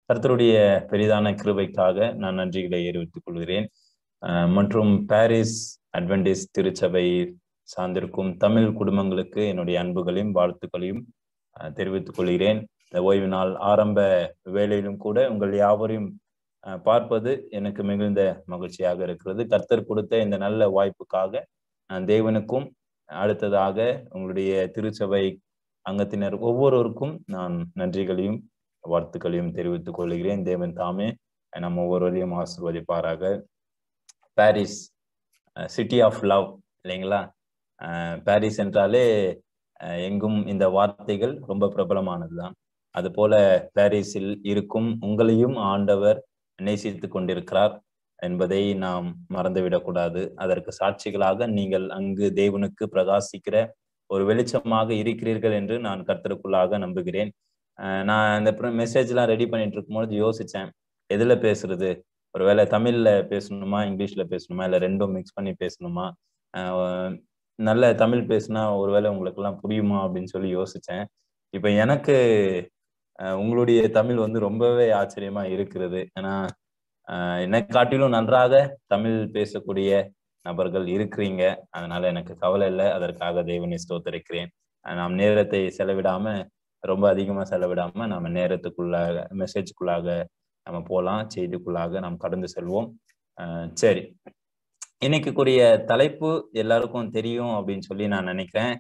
கர்த்தருடைய பெரிதான கிருபைக்காக நான் நன்றிகளை தெரிவித்துக் கொள்கிறேன் மற்றும் பாரிஸ் அட்வென்டிஸ் திருச்சபை சார்ந்திருக்கும் தமிழ் குடும்பங்களுக்கு என்னுடைய அன்புகளையும் வாழ்த்துக்களையும் தெரிவித்துக் கொள்கிறேன் இந்த ஓய்வு நாள் ஆரம்ப வேலையிலும் கூட உங்கள் யாவரையும் பார்ப்பது எனக்கு மிகுந்த மகிழ்ச்சியாக இருக்கிறது கர்த்தர் கொடுத்த இந்த நல்ல வாய்ப்புக்காக நான் தேவனுக்கும் அடுத்ததாக உங்களுடைய திருச்சபை அங்கத்தினர் ஒவ்வொருவருக்கும் நான் நன்றிகளையும் வாழ்த்துக்களையும் தெரிவித்துக் கொள்கிறேன் தேவன் தாமே நம்ம ஒவ்வொருவரையும் ஆசிர்வதிப்பாராக பாரிஸ் சிட்டி ஆஃப் லவ் இல்லைங்களா பாரிஸ் என்றாலே எங்கும் இந்த வார்த்தைகள் ரொம்ப பிரபலமானதுதான் அது போல பாரிஸில் இருக்கும் உங்களையும் ஆண்டவர் நேசித்து கொண்டிருக்கிறார் என்பதை நாம் மறந்துவிடக்கூடாது அதற்கு சாட்சிகளாக நீங்கள் அங்கு தேவனுக்கு பிரகாசிக்கிற ஒரு வெளிச்சமாக இருக்கிறீர்கள் என்று நான் கர்த்தருக்குள்ளாக நம்புகிறேன் நான் இந்த மெசேஜ் எல்லாம் ரெடி பண்ணிட்டு இருக்கும்போது யோசிச்சேன் எதுல பேசுறது ஒருவேளை தமிழ்ல பேசணுமா இங்கிலீஷ்ல பேசணுமா இல்ல ரெண்டும் மிக்ஸ் பண்ணி பேசணுமா நல்ல தமிழ் பேசுனா ஒருவேளை உங்களுக்கு எல்லாம் புரியுமா அப்படின்னு சொல்லி யோசிச்சேன் இப்ப எனக்கு உங்களுடைய தமிழ் வந்து ரொம்பவே ஆச்சரியமா இருக்கிறது ஏன்னா என்னை காட்டிலும் நன்றாக தமிழ் பேசக்கூடிய நபர்கள் இருக்கிறீங்க அதனால எனக்கு கவலை இல்லை அதற்காக தேவனை ஸ்தோத்தரிக்கிறேன் நாம் நேரத்தை செலவிடாம ரொம்ப அதிகமா செலவிடாம நம்ம நேரத்துக்குள்ளாக மெசேஜுக்குள்ளாக நம்ம போகலாம் செய்திக்குள்ளாக நாம் கடந்து செல்வோம் சரி இன்னைக்குரிய தலைப்பு எல்லாருக்கும் தெரியும் அப்படின்னு சொல்லி நான் நினைக்கிறேன்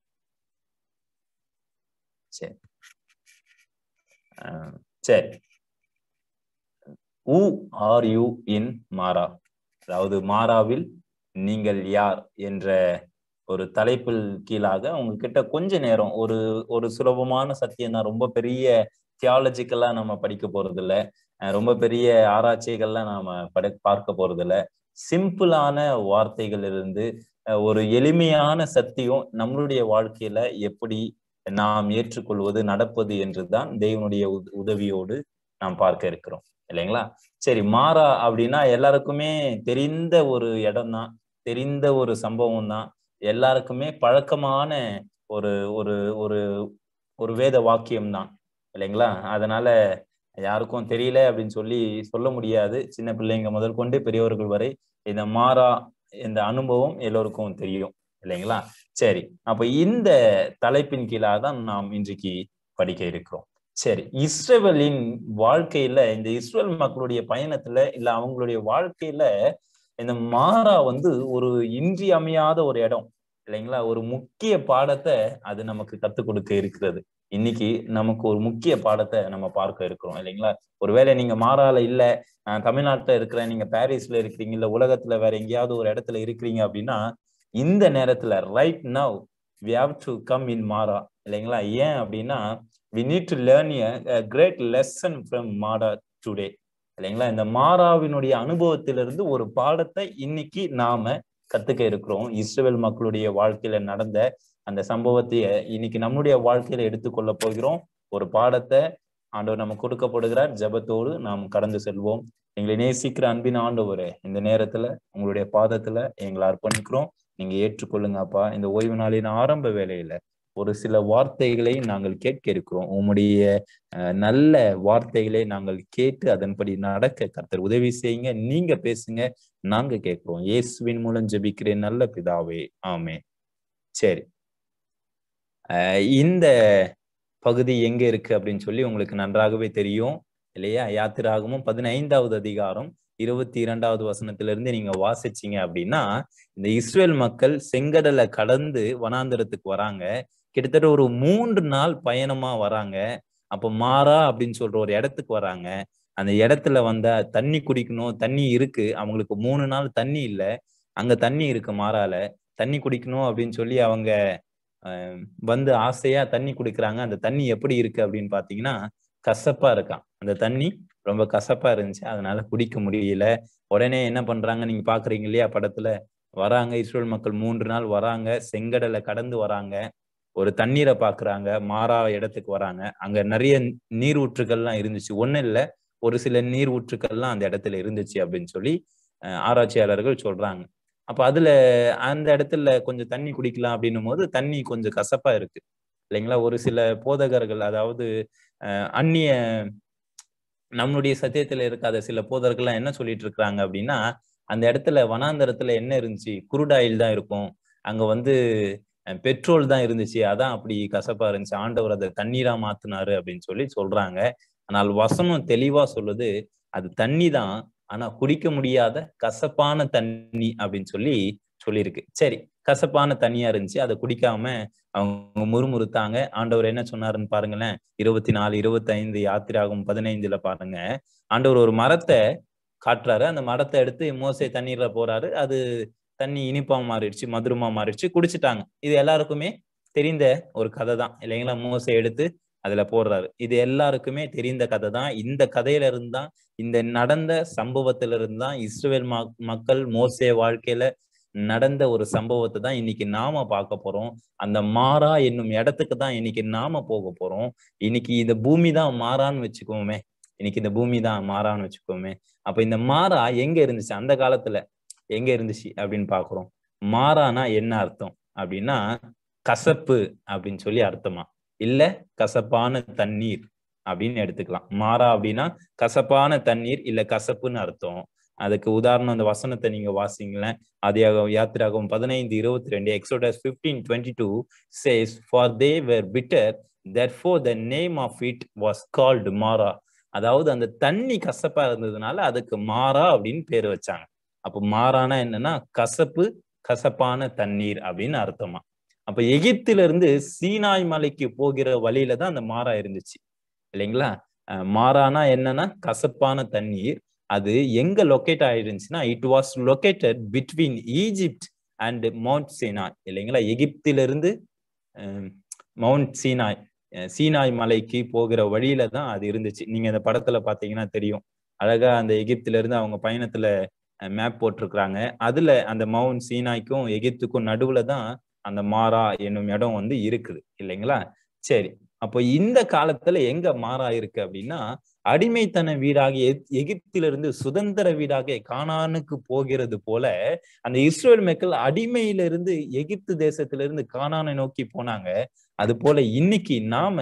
சரி சரி ஊ ஆர் யூ இன் மாறா அதாவது மாறாவில் நீங்கள் யார் என்ற ஒரு தலைப்பில் கீழாக உங்ககிட்ட கொஞ்ச நேரம் ஒரு ஒரு சுலபமான சத்தியம் தான் ரொம்ப பெரிய தியாலஜிக்கலா நம்ம படிக்க போறது இல்லை ரொம்ப பெரிய ஆராய்ச்சிகள்லாம் நாம பட பார்க்க போறது இல்லை சிம்பிளான வார்த்தைகள் இருந்து ஒரு எளிமையான சத்தியம் நம்மளுடைய வாழ்க்கையில எப்படி நாம் ஏற்றுக்கொள்வது நடப்பது என்றுதான் தெய்வனுடைய உதவியோடு நாம் பார்க்க இருக்கிறோம் இல்லைங்களா சரி மாறா அப்படின்னா எல்லாருக்குமே தெரிந்த ஒரு இடம் தான் தெரிந்த ஒரு சம்பவம் தான் எல்லாருக்குமே பழக்கமான ஒரு ஒரு ஒரு ஒரு வேத வாக்கியம் தான் இல்லைங்களா அதனால யாருக்கும் தெரியல அப்படின்னு சொல்லி சொல்ல முடியாது சின்ன பிள்ளைங்க முதல் கொண்டு பெரியவர்கள் வரை இந்த மாறா இந்த அனுபவம் எல்லோருக்கும் தெரியும் இல்லைங்களா சரி அப்ப இந்த தலைப்பின் கீழாக தான் நாம் இன்றைக்கு படிக்க இருக்கிறோம் சரி இஸ்ரேலின் வாழ்க்கையில இந்த இஸ்ரேல் மக்களுடைய பயணத்துல இல்ல அவங்களுடைய வாழ்க்கையில இந்த மாறா வந்து ஒரு இன்றியமையாத ஒரு இடம் இல்லைங்களா ஒரு முக்கிய பாடத்தை அது நமக்கு கத்துக் கொடுக்க இருக்கிறது இன்னைக்கு நமக்கு ஒரு முக்கிய பாடத்தை நம்ம பார்க்க இருக்கிறோம் இல்லைங்களா ஒருவேளை நீங்க மாறால இல்ல தமிழ்நாட்டுல இருக்கிற நீங்க பாரிஸ்ல இருக்கிறீங்க இல்ல உலகத்துல வேற எங்கேயாவது ஒரு இடத்துல இருக்கிறீங்க அப்படின்னா இந்த நேரத்துல right now we have to come in Marah இல்லைங்களா ஏன் அப்படின்னா we need to learn a great lesson from Marah today இல்லைங்களா இந்த மாறாவினுடைய அனுபவத்திலிருந்து ஒரு பாடத்தை இன்னைக்கு நாம கத்துக்க இருக்கிறோம் இஸ்ரேல் மக்களுடைய வாழ்க்கையில நடந்த அந்த சம்பவத்தை இன்னைக்கு நம்முடைய வாழ்க்கையில எடுத்துக்கொள்ள போகிறோம் ஒரு பாடத்தை ஆண்டவர் நம்ம கொடுக்கப்படுகிறார் ஜபத்தோடு நாம் கடந்து செல்வோம் எங்களை நேசிக்கிற அன்பின் ஆண்டவரே இந்த நேரத்துல உங்களுடைய பாதத்துல எங்களை அர்ப்பணிக்கிறோம் நீங்க ஏற்றுக்கொள்ளுங்க அப்பா இந்த ஓய்வு நாளின் ஆரம்ப வேலையில ஒரு சில வார்த்தைகளை நாங்கள் கேட்க இருக்கிறோம் உங்களுடைய நல்ல வார்த்தைகளை நாங்கள் கேட்டு அதன்படி நடக்க கர்த்தர் உதவி செய்யுங்க நீங்க பேசுங்க நாங்க கேட்கிறோம் இயேசுவின் மூலம் ஜெபிக்கிறேன் நல்ல பிதாவே ஆமே சரி இந்த பகுதி எங்க இருக்கு அப்படின்னு சொல்லி உங்களுக்கு நன்றாகவே தெரியும் இல்லையா யாத்திராகமும் பதினைந்தாவது அதிகாரம் இருபத்தி இரண்டாவது வசனத்திலிருந்து நீங்க வாசிச்சீங்க அப்படின்னா இந்த இஸ்ரேல் மக்கள் செங்கடலை கடந்து வனாந்திரத்துக்கு வராங்க கிட்டத்தட்ட ஒரு மூன்று நாள் பயணமா வராங்க அப்ப மாறா அப்படின்னு சொல்ற ஒரு இடத்துக்கு வராங்க அந்த இடத்துல வந்த தண்ணி குடிக்கணும் தண்ணி இருக்கு அவங்களுக்கு மூணு நாள் தண்ணி இல்லை அங்க தண்ணி இருக்கு மாறால தண்ணி குடிக்கணும் அப்படின்னு சொல்லி அவங்க வந்து ஆசையா தண்ணி குடிக்கிறாங்க அந்த தண்ணி எப்படி இருக்கு அப்படின்னு பாத்தீங்கன்னா கசப்பா இருக்கான் அந்த தண்ணி ரொம்ப கசப்பா இருந்துச்சு அதனால குடிக்க முடியல உடனே என்ன பண்றாங்க நீங்க பாக்குறீங்க இல்லையா படத்துல வராங்க இஸ்ரேல் மக்கள் மூன்று நாள் வராங்க செங்கடலை கடந்து வராங்க ஒரு தண்ணீரை பாக்குறாங்க மாறா இடத்துக்கு வராங்க அங்க நிறைய நீர் ஊற்றுகள்லாம் இருந்துச்சு ஒண்ணு இல்ல ஒரு சில நீர் ஊற்றுக்கள்லாம் அந்த இடத்துல இருந்துச்சு அப்படின்னு சொல்லி ஆராய்ச்சியாளர்கள் சொல்றாங்க அப்ப அதுல அந்த இடத்துல கொஞ்சம் தண்ணி குடிக்கலாம் அப்படின்னும் போது தண்ணி கொஞ்சம் கசப்பா இருக்கு இல்லைங்களா ஒரு சில போதகர்கள் அதாவது அந்நிய நம்மளுடைய சத்தியத்துல இருக்காத சில போதர்கள்லாம் என்ன சொல்லிட்டு இருக்கிறாங்க அப்படின்னா அந்த இடத்துல வனாந்தரத்துல என்ன இருந்துச்சு குருடாயில் தான் இருக்கும் அங்க வந்து பெட்ரோல் தான் இருந்துச்சு அதான் அப்படி கசப்பா இருந்துச்சு ஆண்டவர் அதை தண்ணீரா மாத்தினாரு அப்படின்னு சொல்லி சொல்றாங்க ஆனால் வசனம் தெளிவா சொல்லுது அது தண்ணி தான் ஆனா குடிக்க முடியாத கசப்பான தண்ணி அப்படின்னு சொல்லி சொல்லியிருக்கு சரி கசப்பான தண்ணியா இருந்துச்சு அதை குடிக்காம அவங்க முறுமுறுத்தாங்க ஆண்டவர் என்ன சொன்னாருன்னு பாருங்களேன் இருபத்தி நாலு இருபத்தி ஐந்து யாத்திராகும் பதினைந்துல பாருங்க ஆண்டவர் ஒரு மரத்தை காட்டுறாரு அந்த மரத்தை எடுத்து மோசை தண்ணீர்ல போறாரு அது தண்ணி இனிப்பா மாறிடுச்சு மதுரமா மாறிடுச்சு குடிச்சிட்டாங்க இது எல்லாருக்குமே தெரிந்த ஒரு கதை தான் இல்லைங்களா மோசை எடுத்து அதுல போடுறாரு இது எல்லாருக்குமே தெரிந்த கதை தான் இந்த கதையில இருந்தா இந்த நடந்த சம்பவத்தில இருந்தா இஸ்ரேல் மக்கள் மோசே வாழ்க்கையில நடந்த ஒரு சம்பவத்தை தான் இன்னைக்கு நாம பார்க்க போறோம் அந்த மாறா என்னும் இடத்துக்கு தான் இன்னைக்கு நாம போக போறோம் இன்னைக்கு இந்த பூமி தான் மாறான்னு வச்சுக்கோமே இன்னைக்கு இந்த பூமி தான் மாறான்னு வச்சுக்கோமே அப்ப இந்த மாறா எங்க இருந்துச்சு அந்த காலத்துல எங்க இருந்துச்சு அப்படின்னு பாக்குறோம் மாறானா என்ன அர்த்தம் அப்படின்னா கசப்பு அப்படின்னு சொல்லி அர்த்தமா இல்ல கசப்பான தண்ணீர் அப்படின்னு எடுத்துக்கலாம் மாறா அப்படின்னா கசப்பான தண்ணீர் இல்ல கசப்புன்னு அர்த்தம் அதுக்கு உதாரணம் அந்த வசனத்தை நீங்க வாசிங்களேன் அதியாக யாத்திராகவும் பதினைந்து இருபத்தி ரெண்டு Exodus fifteen twenty two says for they were bitter that for the name of it was called Marah அதாவது அந்த தண்ணி கசப்பா இருந்ததுனால அதுக்கு மாறா அப்படின்னு பேர் வச்சாங்க அப்போ மாறானா என்னன்னா கசப்பு கசப்பான தண்ணீர் அப்படின்னு அர்த்தமா அப்ப எகிப்தில இருந்து சீனாய் மலைக்கு போகிற வழியில தான் அந்த மாறா இருந்துச்சு இல்லைங்களா மாறானா என்னன்னா கசப்பான தண்ணீர் அது எங்க லொக்கேட் ஆயிருந்துச்சுன்னா it was located between Egypt and Mount Sinai இல்லைங்களா எகிப்திலிருந்து மவுண்ட் சீனாய் சீனாய் மலைக்கு போகிற வழியில தான் அது இருந்துச்சு நீங்க இந்த படத்துல பாத்தீங்கன்னா தெரியும் அழகா அந்த எகிப்துல இருந்து அவங்க பயணத்துல மேப் போட்டிருக்கிறாங்க அதுல அந்த மவுண்ட் சீனாய்க்கும் எகிப்துக்கும் நடுவுல தான் அந்த மாறா என்னும் இடம் வந்து இருக்குது இல்லைங்களா சரி அப்போ இந்த காலத்துல எங்க மாறா இருக்கு அப்படின்னா அடிமைத்தன வீடாக எகிப்திலிருந்து சுதந்திர வீடாக கானானுக்கு போகிறது போல அந்த இஸ்ரேல் மக்கள் அடிமையிலிருந்து எகிப்து தேசத்திலிருந்து கானானை நோக்கி போனாங்க அது போல இன்னைக்கு நாம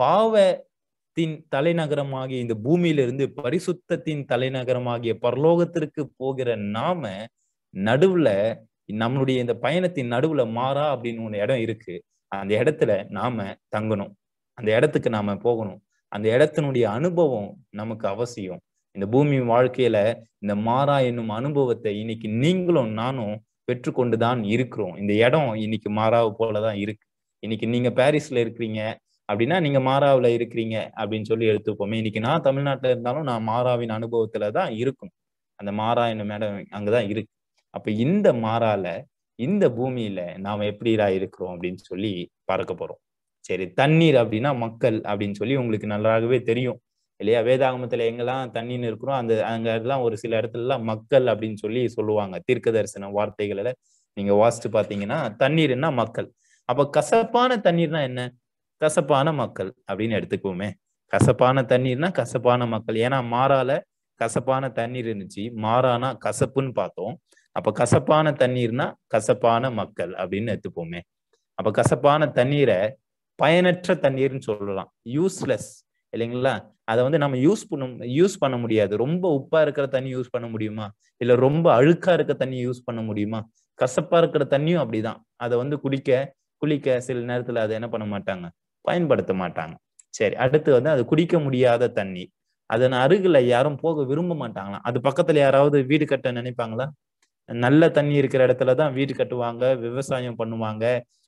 பாவத்தின் தலைநகரமாகிய இந்த பூமியிலிருந்து பரிசுத்தத்தின் தலைநகரமாகிய பரலோகத்திற்கு போகிற நாம நடுவுல நம்மளுடைய இந்த பயணத்தின் நடுவுல மாறா அப்படின்னு ஒண்ணு இடம் இருக்கு அந்த இடத்துல நாம தங்கணும் அந்த இடத்துக்கு நாம போகணும் அந்த இடத்தினுடைய அனுபவம் நமக்கு அவசியம் இந்த பூமி வாழ்க்கையில இந்த மாறா என்னும் அனுபவத்தை இன்னைக்கு நீங்களும் நானும் பெற்றுக்கொண்டுதான் இருக்கிறோம் இந்த இடம் இன்னைக்கு மாறாவை போலதான் இருக்கு இன்னைக்கு நீங்க பாரிஸ்ல இருக்கிறீங்க அப்படின்னா நீங்க மாறாவுல இருக்கிறீங்க அப்படின்னு சொல்லி எடுத்துப்போமே இன்னைக்கு நான் தமிழ்நாட்டுல இருந்தாலும் நான் மாறாவின் அனுபவத்துல தான் இருக்கும் அந்த மாறா என்னும் இடம் அங்கதான் இருக்கு அப்ப இந்த மாறால இந்த பூமியில நாம எப்படிடா இருக்கிறோம் அப்படின்னு சொல்லி பார்க்க போறோம் சரி தண்ணீர் அப்படின்னா மக்கள் அப்படின்னு சொல்லி உங்களுக்கு நல்லாகவே தெரியும் இல்லையா வேதாகமத்துல எங்கெல்லாம் தண்ணின்னு இருக்கிறோம் அந்த அங்க எல்லாம் ஒரு சில இடத்துல எல்லாம் மக்கள் அப்படின்னு சொல்லி சொல்லுவாங்க தீர்க்க தரிசன வார்த்தைகளை நீங்க வாசிச்சு பாத்தீங்கன்னா தண்ணீர்னா மக்கள் அப்ப கசப்பான தண்ணீர்னா என்ன கசப்பான மக்கள் அப்படின்னு எடுத்துக்குவோமே கசப்பான தண்ணீர்னா கசப்பான மக்கள் ஏன்னா மாறால கசப்பான தண்ணீர் இருந்துச்சு மாறானா கசப்புன்னு பார்த்தோம் அப்ப கசப்பான தண்ணீர்னா கசப்பான மக்கள் அப்படின்னு எடுத்துப்போமே அப்ப கசப்பான தண்ணீரை பயனற்ற தண்ணீர்னு சொல்லலாம் யூஸ்லெஸ் இல்லைங்களா அதை வந்து நம்ம யூஸ் பண்ண யூஸ் பண்ண முடியாது ரொம்ப உப்பா இருக்கிற தண்ணி யூஸ் பண்ண முடியுமா இல்ல ரொம்ப அழுக்கா இருக்க தண்ணி யூஸ் பண்ண முடியுமா கசப்பா இருக்கிற தண்ணியும் அப்படிதான் அதை வந்து குடிக்க குளிக்க சில நேரத்துல அதை என்ன பண்ண மாட்டாங்க பயன்படுத்த மாட்டாங்க சரி அடுத்து வந்து அது குடிக்க முடியாத தண்ணி அதன் அருகில யாரும் போக விரும்ப மாட்டாங்களாம் அது பக்கத்துல யாராவது வீடு கட்ட நினைப்பாங்களா நல்ல தண்ணி இருக்கிற இடத்துலதான் வீடு கட்டுவாங்க விவசாயம் பண்ணுவாங்க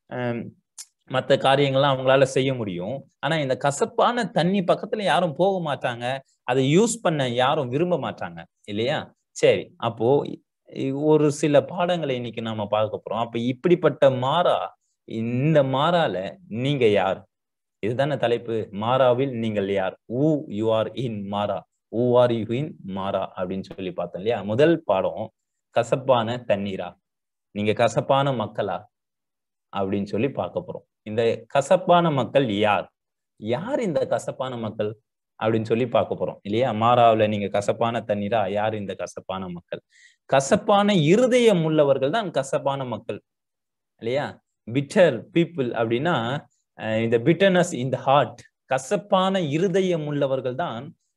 மற்ற காரியங்கள்லாம் அவங்களால செய்ய முடியும் ஆனா இந்த கசப்பான தண்ணி பக்கத்துல யாரும் போக மாட்டாங்க அதை யூஸ் பண்ண யாரும் விரும்ப மாட்டாங்க இல்லையா சரி அப்போ ஒரு சில பாடங்களை இன்னைக்கு நாம பார்க்க போறோம் அப்ப இப்படிப்பட்ட மாறா இந்த மாறால நீங்க யார் இதுதானே தலைப்பு மாறாவில் நீங்கள் யார் ஊ யூ ஆர் இன் மாறா ஊ ஆர் யூ இன் மாறா அப்படின்னு சொல்லி பார்த்தோம் இல்லையா முதல் பாடம் கசப்பான தண்ணீரா நீங்க கசப்பான மக்களா அப்படின்னு சொல்லி பார்க்க போறோம் இந்த கசப்பான மக்கள் யார் யார் இந்த கசப்பான மக்கள் அப்படின்னு சொல்லி பார்க்க போறோம் இல்லையா மாறாவுல நீங்க கசப்பான தண்ணீரா யார் இந்த கசப்பான மக்கள் கசப்பான இருதயம் உள்ளவர்கள் தான் கசப்பான மக்கள் இல்லையா பிட்டர் பீப்புள் அப்படின்னா இந்த பிட்டர்னஸ் இந்த ஹார்ட் கசப்பான இருதயம் உள்ளவர்கள் தான்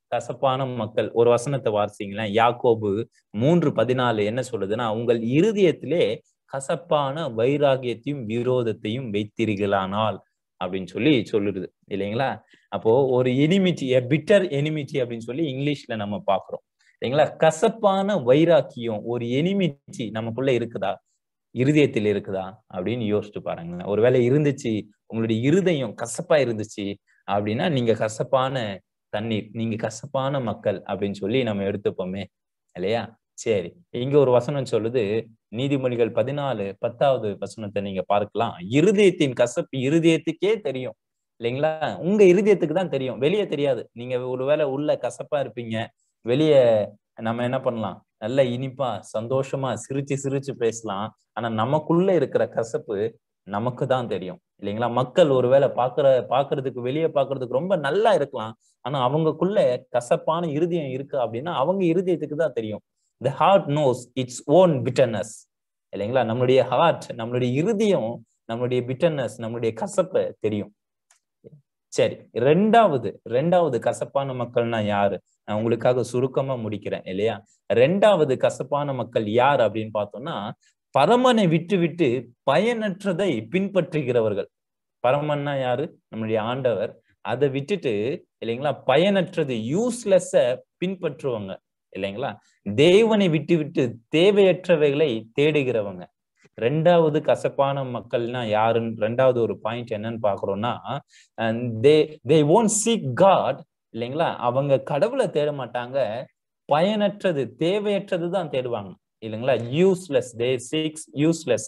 கசப்பான மக்கள் ஒரு வசனத்தை வாசிங்களேன் யாக்கோபு மூன்று பதினாலு என்ன சொல்லுதுன்னா உங்கள் இருதயத்திலே கசப்பான வைராகியத்தையும் விரோதத்தையும் வைத்தீர்களானால் அப்படின்னு சொல்லி சொல்லுது இல்லைங்களா அப்போ ஒரு எனிமிட்டி பிட்டர் எனிமிட்டி அப்படின்னு சொல்லி இங்கிலீஷ்ல நம்ம பாக்குறோம் இல்லைங்களா கசப்பான வைராக்கியம் ஒரு எனிமிட்டி நமக்குள்ள இருக்குதா இருதயத்தில் இருக்குதா அப்படின்னு யோசிச்சு பாருங்க ஒருவேளை இருந்துச்சு உங்களுடைய இருதயம் கசப்பா இருந்துச்சு அப்படின்னா நீங்க கசப்பான தண்ணீர் நீங்க கசப்பான மக்கள் அப்படின்னு சொல்லி நம்ம எடுத்துப்போமே இல்லையா சரி இங்க ஒரு வசனம் சொல்லுது நீதிமொழிகள் பதினாலு பத்தாவது வசனத்தை நீங்க பார்க்கலாம் இருதயத்தின் கசப்பு இருதயத்துக்கே தெரியும் இல்லைங்களா உங்க இருதயத்துக்கு தான் தெரியும் வெளியே தெரியாது நீங்க ஒருவேளை உள்ள கசப்பா இருப்பீங்க வெளியே நம்ம என்ன பண்ணலாம் நல்ல இனிப்பா சந்தோஷமா சிரிச்சு சிரிச்சு பேசலாம் ஆனா நமக்குள்ள இருக்கிற கசப்பு நமக்கு தான் தெரியும் இல்லைங்களா மக்கள் ஒருவேளை பாக்குற பாக்குறதுக்கு வெளியே பாக்குறதுக்கு ரொம்ப நல்லா இருக்கலாம் ஆனா அவங்களுக்குள்ள கசப்பான இருதயம் இருக்கு அப்படின்னா அவங்க இருதயத்துக்கு தான் தெரியும் the heart knows its own bitterness இல்லைங்களா நம்மளுடைய ஹார்ட் நம்மளுடைய இருதயம் நம்மளுடைய பிட்டர்னஸ் நம்மளுடைய கசப்பை தெரியும் சரி ரெண்டாவது ரெண்டாவது கசப்பான மக்கள்னா யாரு நான் உங்களுக்காக சுருக்கமா முடிக்கிறேன் இல்லையா ரெண்டாவது கசப்பான மக்கள் யார் அப்படின்னு பார்த்தோம்னா பரமனை விட்டு விட்டு பயனற்றதை பின்பற்றுகிறவர்கள் பரமன்னா யாரு நம்மளுடைய ஆண்டவர் அதை விட்டுட்டு இல்லைங்களா பயனற்றது யூஸ்லெஸ்ஸ பின்பற்றுவாங்க இல்லைங்களா தேவனை விட்டு விட்டு தேவையற்றவைகளை தேடுகிறவங்க ரெண்டாவது கசப்பான மக்கள்னா யாருன்னு ரெண்டாவது ஒரு பாயிண்ட் என்னன்னு பாக்குறோம்னா they they won't seek God இல்லைங்களா அவங்க கடவுளை தேட மாட்டாங்க பயனற்றது தேவையற்றது தான் தேடுவாங்க இல்லைங்களா யூஸ்லெஸ் தே சீக்ஸ் யூஸ்லெஸ்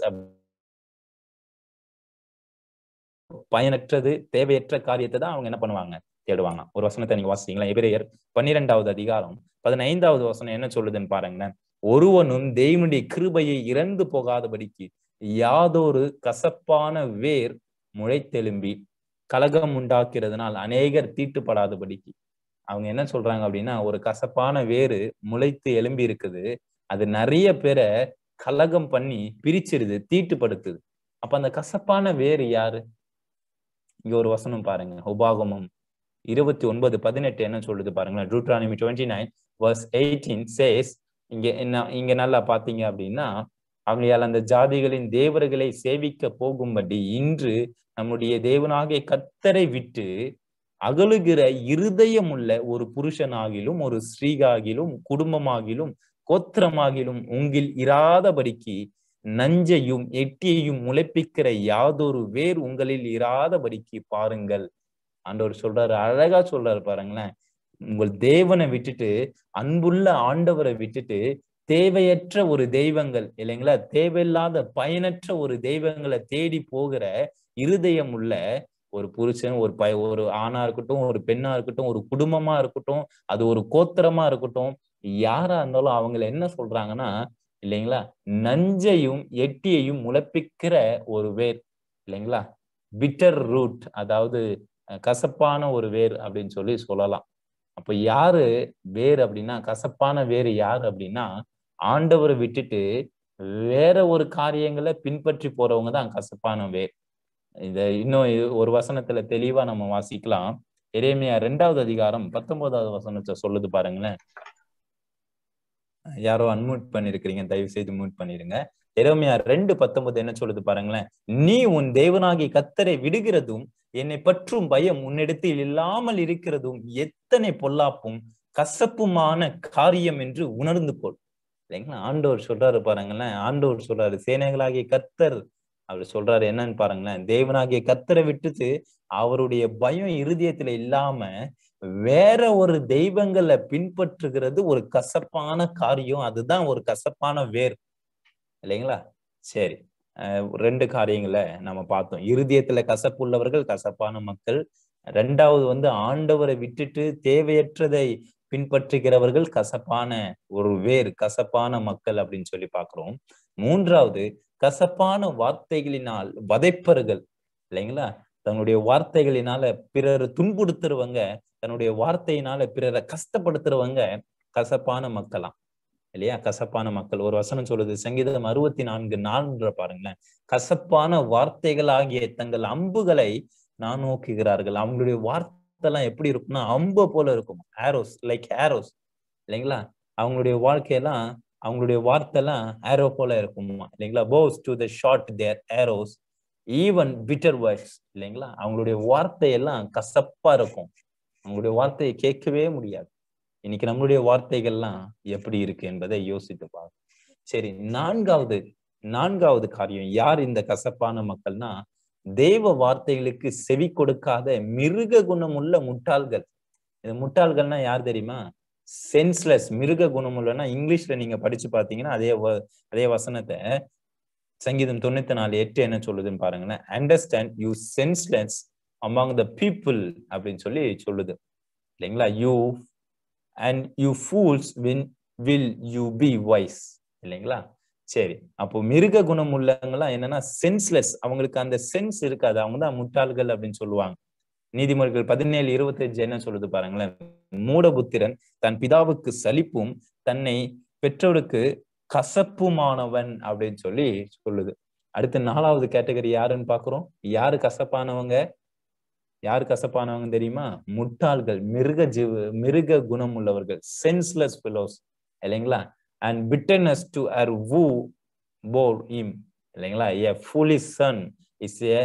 பயனற்றது தேவையற்ற காரியத்தை தான் அவங்க என்ன பண்ணுவாங்க தேடுவாங்க ஒரு வசனத்தை நீங்க வாசிங்களா எபிரேயர் பன்னிரெண்டாவது அதிகாரம் பதினைந்தாவது வசனம் என்ன சொல்லுதுன்னு பாருங்களேன் ஒருவனும் தெய்வனுடைய கிருபையை இறந்து போகாதபடிக்கு யாதொரு கசப்பான வேர் முளைத்தெலும்பி கலகம் உண்டாக்குறதுனால் அநேகர் தீட்டுப்படாதபடிக்கு அவங்க என்ன சொல்றாங்க அப்படின்னா ஒரு கசப்பான வேறு முளைத்து எலும்பி இருக்குது அது நிறைய பேரை கலகம் பண்ணி பிரிச்சிருது தீட்டுப்படுத்துது அப்ப அந்த கசப்பான வேறு யாரு இங்க ஒரு வசனம் பாருங்க உபாகமம் இருபத்தி ஒன்பது பதினெட்டு என்ன சொல்லுது பாருங்களேன் Deuteronomy twenty nine verse eighteen says இங்க என்ன இங்க நல்லா பாத்தீங்க அப்படின்னா அவங்களால் அந்த ஜாதிகளின் தேவர்களை சேவிக்க போகும்படி இன்று நம்முடைய தேவனாகிய கத்தரை விட்டு அகலுகிற இருதயம் உள்ள ஒரு புருஷனாகிலும் ஒரு ஸ்ரீகாகிலும் குடும்பமாகிலும் கோத்திரமாகிலும் உங்கில் இராதபடிக்கு நஞ்சையும் எட்டியையும் முளைப்பிக்கிற யாதொரு வேர் உங்களில் இராதபடிக்கு பாருங்கள் ஆண்டவர் சொல்றாரு அழகா சொல்றாரு பாருங்களேன் உங்கள் தேவனை விட்டுட்டு அன்புள்ள ஆண்டவரை விட்டுட்டு தேவையற்ற ஒரு தெய்வங்கள் இல்லைங்களா தேவையில்லாத பயனற்ற ஒரு தெய்வங்களை தேடி போகிற இருதயம் உள்ள ஒரு புருஷன் ஒரு பய ஒரு ஆணா இருக்கட்டும் ஒரு பெண்ணா இருக்கட்டும் ஒரு குடும்பமா இருக்கட்டும் அது ஒரு கோத்திரமா இருக்கட்டும் யாரா இருந்தாலும் அவங்கள என்ன சொல்றாங்கன்னா இல்லைங்களா நஞ்சையும் எட்டியையும் முளைப்பிக்கிற ஒரு வேர் இல்லைங்களா பிட்டர் ரூட் அதாவது கசப்பான ஒரு வேர் அப்படின்னு சொல்லி சொல்லலாம் அப்ப யாரு வேர் அப்படின்னா கசப்பான வேறு யார் அப்படின்னா ஆண்டவரை விட்டுட்டு வேற ஒரு காரியங்களை பின்பற்றி போறவங்க தான் கசப்பான வேர் இத இன்னும் ஒரு வசனத்துல தெளிவா நம்ம வாசிக்கலாம் எரேமியா ரெண்டாவது அதிகாரம் பத்தொன்பதாவது வசனத்தை சொல்லுது பாருங்களேன் யாரோ அன்மியூட் பண்ணிருக்கிறீங்க தயவு செய்து மியூட் பண்ணிருங்க எரேமியா ரெண்டு பத்தொன்பது என்ன சொல்லுது பாருங்களேன் நீ உன் தேவனாகி கத்தரை விடுகிறதும் என்னை பற்றும் பயம் உன்னிடத்தில் இல்லாமல் இருக்கிறதும் எத்தனை பொல்லாப்பும் கசப்புமான காரியம் என்று உணர்ந்து கொள் இல்லைங்களா ஆண்டவர் சொல்றாரு பாருங்களேன் ஆண்டவர் சொல்றாரு சேனைகளாகிய கத்தர் அவர் சொல்றாரு என்னன்னு பாருங்களேன் தேவனாகிய கத்தரை விட்டுட்டு அவருடைய பயம் இருதயத்துல இல்லாம வேற ஒரு தெய்வங்களை பின்பற்றுகிறது ஒரு கசப்பான காரியம் அதுதான் ஒரு கசப்பான வேர் இல்லைங்களா சரி ரெண்டு காரியங்களை நம்ம பார்த்தோம் இருதயத்துல கசப்புள்ளவர்கள் கசப்பான மக்கள் ரெண்டாவது வந்து ஆண்டவரை விட்டுட்டு தேவையற்றதை பின்பற்றுகிறவர்கள் கசப்பான ஒரு வேர் கசப்பான மக்கள் அப்படின்னு சொல்லி பாக்குறோம் மூன்றாவது கசப்பான வார்த்தைகளினால் வதைப்பர்கள் இல்லைங்களா தன்னுடைய வார்த்தைகளினால பிறர் துன்புறுத்துறவங்க தன்னுடைய வார்த்தையினால பிறரை கஷ்டப்படுத்துறவங்க கசப்பான மக்களாம் இல்லையா கசப்பான மக்கள் ஒரு வசனம் சொல்லுது சங்கீதம் அறுபத்தி நான்கு நான்கு பாருங்களேன் கசப்பான வார்த்தைகள் ஆகிய தங்கள் அம்புகளை நான் நோக்குகிறார்கள் அவங்களுடைய வார்த்தை வார்த்தைலாம் எப்படி இருக்கும்னா அம்ப போல இருக்கும் ஆரோஸ் லைக் ஆரோஸ் இல்லைங்களா அவங்களுடைய வாழ்க்கையெல்லாம் அவங்களுடைய வார்த்தைலாம் ஆரோ போல இருக்குமா இல்லைங்களா bows to the short their arrows even bitter words இல்லைங்களா அவங்களுடைய வார்த்தையெல்லாம் கசப்பா இருக்கும் அவங்களுடைய வார்த்தையை கேட்கவே முடியாது இன்னைக்கு நம்மளுடைய வார்த்தைகள்லாம் எப்படி இருக்கு என்பதை யோசித்து பார்க்கணும் சரி நான்காவது நான்காவது காரியம் யார் இந்த கசப்பான மக்கள்னா தெய்வ வார்த்தைகளுக்கு செவி கொடுக்காத மிருக குணமுள்ள முட்டாள்கள் இந்த முட்டாள்கள்னா யார் தெரியுமா சென்ஸ்லெஸ் மிருக குணமுள்ளனா இங்கிலீஷ்ல நீங்க படிச்சு பாத்தீங்கன்னா அதே அதே வசனத்தை சங்கீதம் தொண்ணூத்தி நாலு எட்டு என்ன சொல்லுதுன்னு பாருங்களேன் understand you senseless among the people அப்படின்னு சொல்லி சொல்லுது இல்லைங்களா you and you fools win will you be wise இல்லைங்களா சரி அப்போ மிருக குணம் உள்ளவங்கலாம் என்னன்னா சென்ஸ்லெஸ் அவங்களுக்கு அந்த சென்ஸ் இருக்காது அவங்க தான் முட்டாள்கள் அப்படின்னு சொல்லுவாங்க நீதிமொழிகள் பதினேழு இருபத்தஞ்சு என்ன சொல்லுது பாருங்களேன் மூடபுத்திரன் தன் பிதாவுக்கு சலிப்பும் தன்னை பெற்றோருக்கு கசப்புமானவன் அப்படின்னு சொல்லி சொல்லுது அடுத்து நாலாவது கேட்டகரி யாருன்னு பாக்குறோம் யாரு கசப்பானவங்க யாரு கசப்பானவங்க தெரியுமா முட்டாள்கள் மிருக ஜீவ மிருக குணம் உள்ளவர்கள் சென்ஸ்லெஸ் பிலோஸ் இல்லைங்களா and bitterness to her who bore him இல்லைங்களா a foolish son is a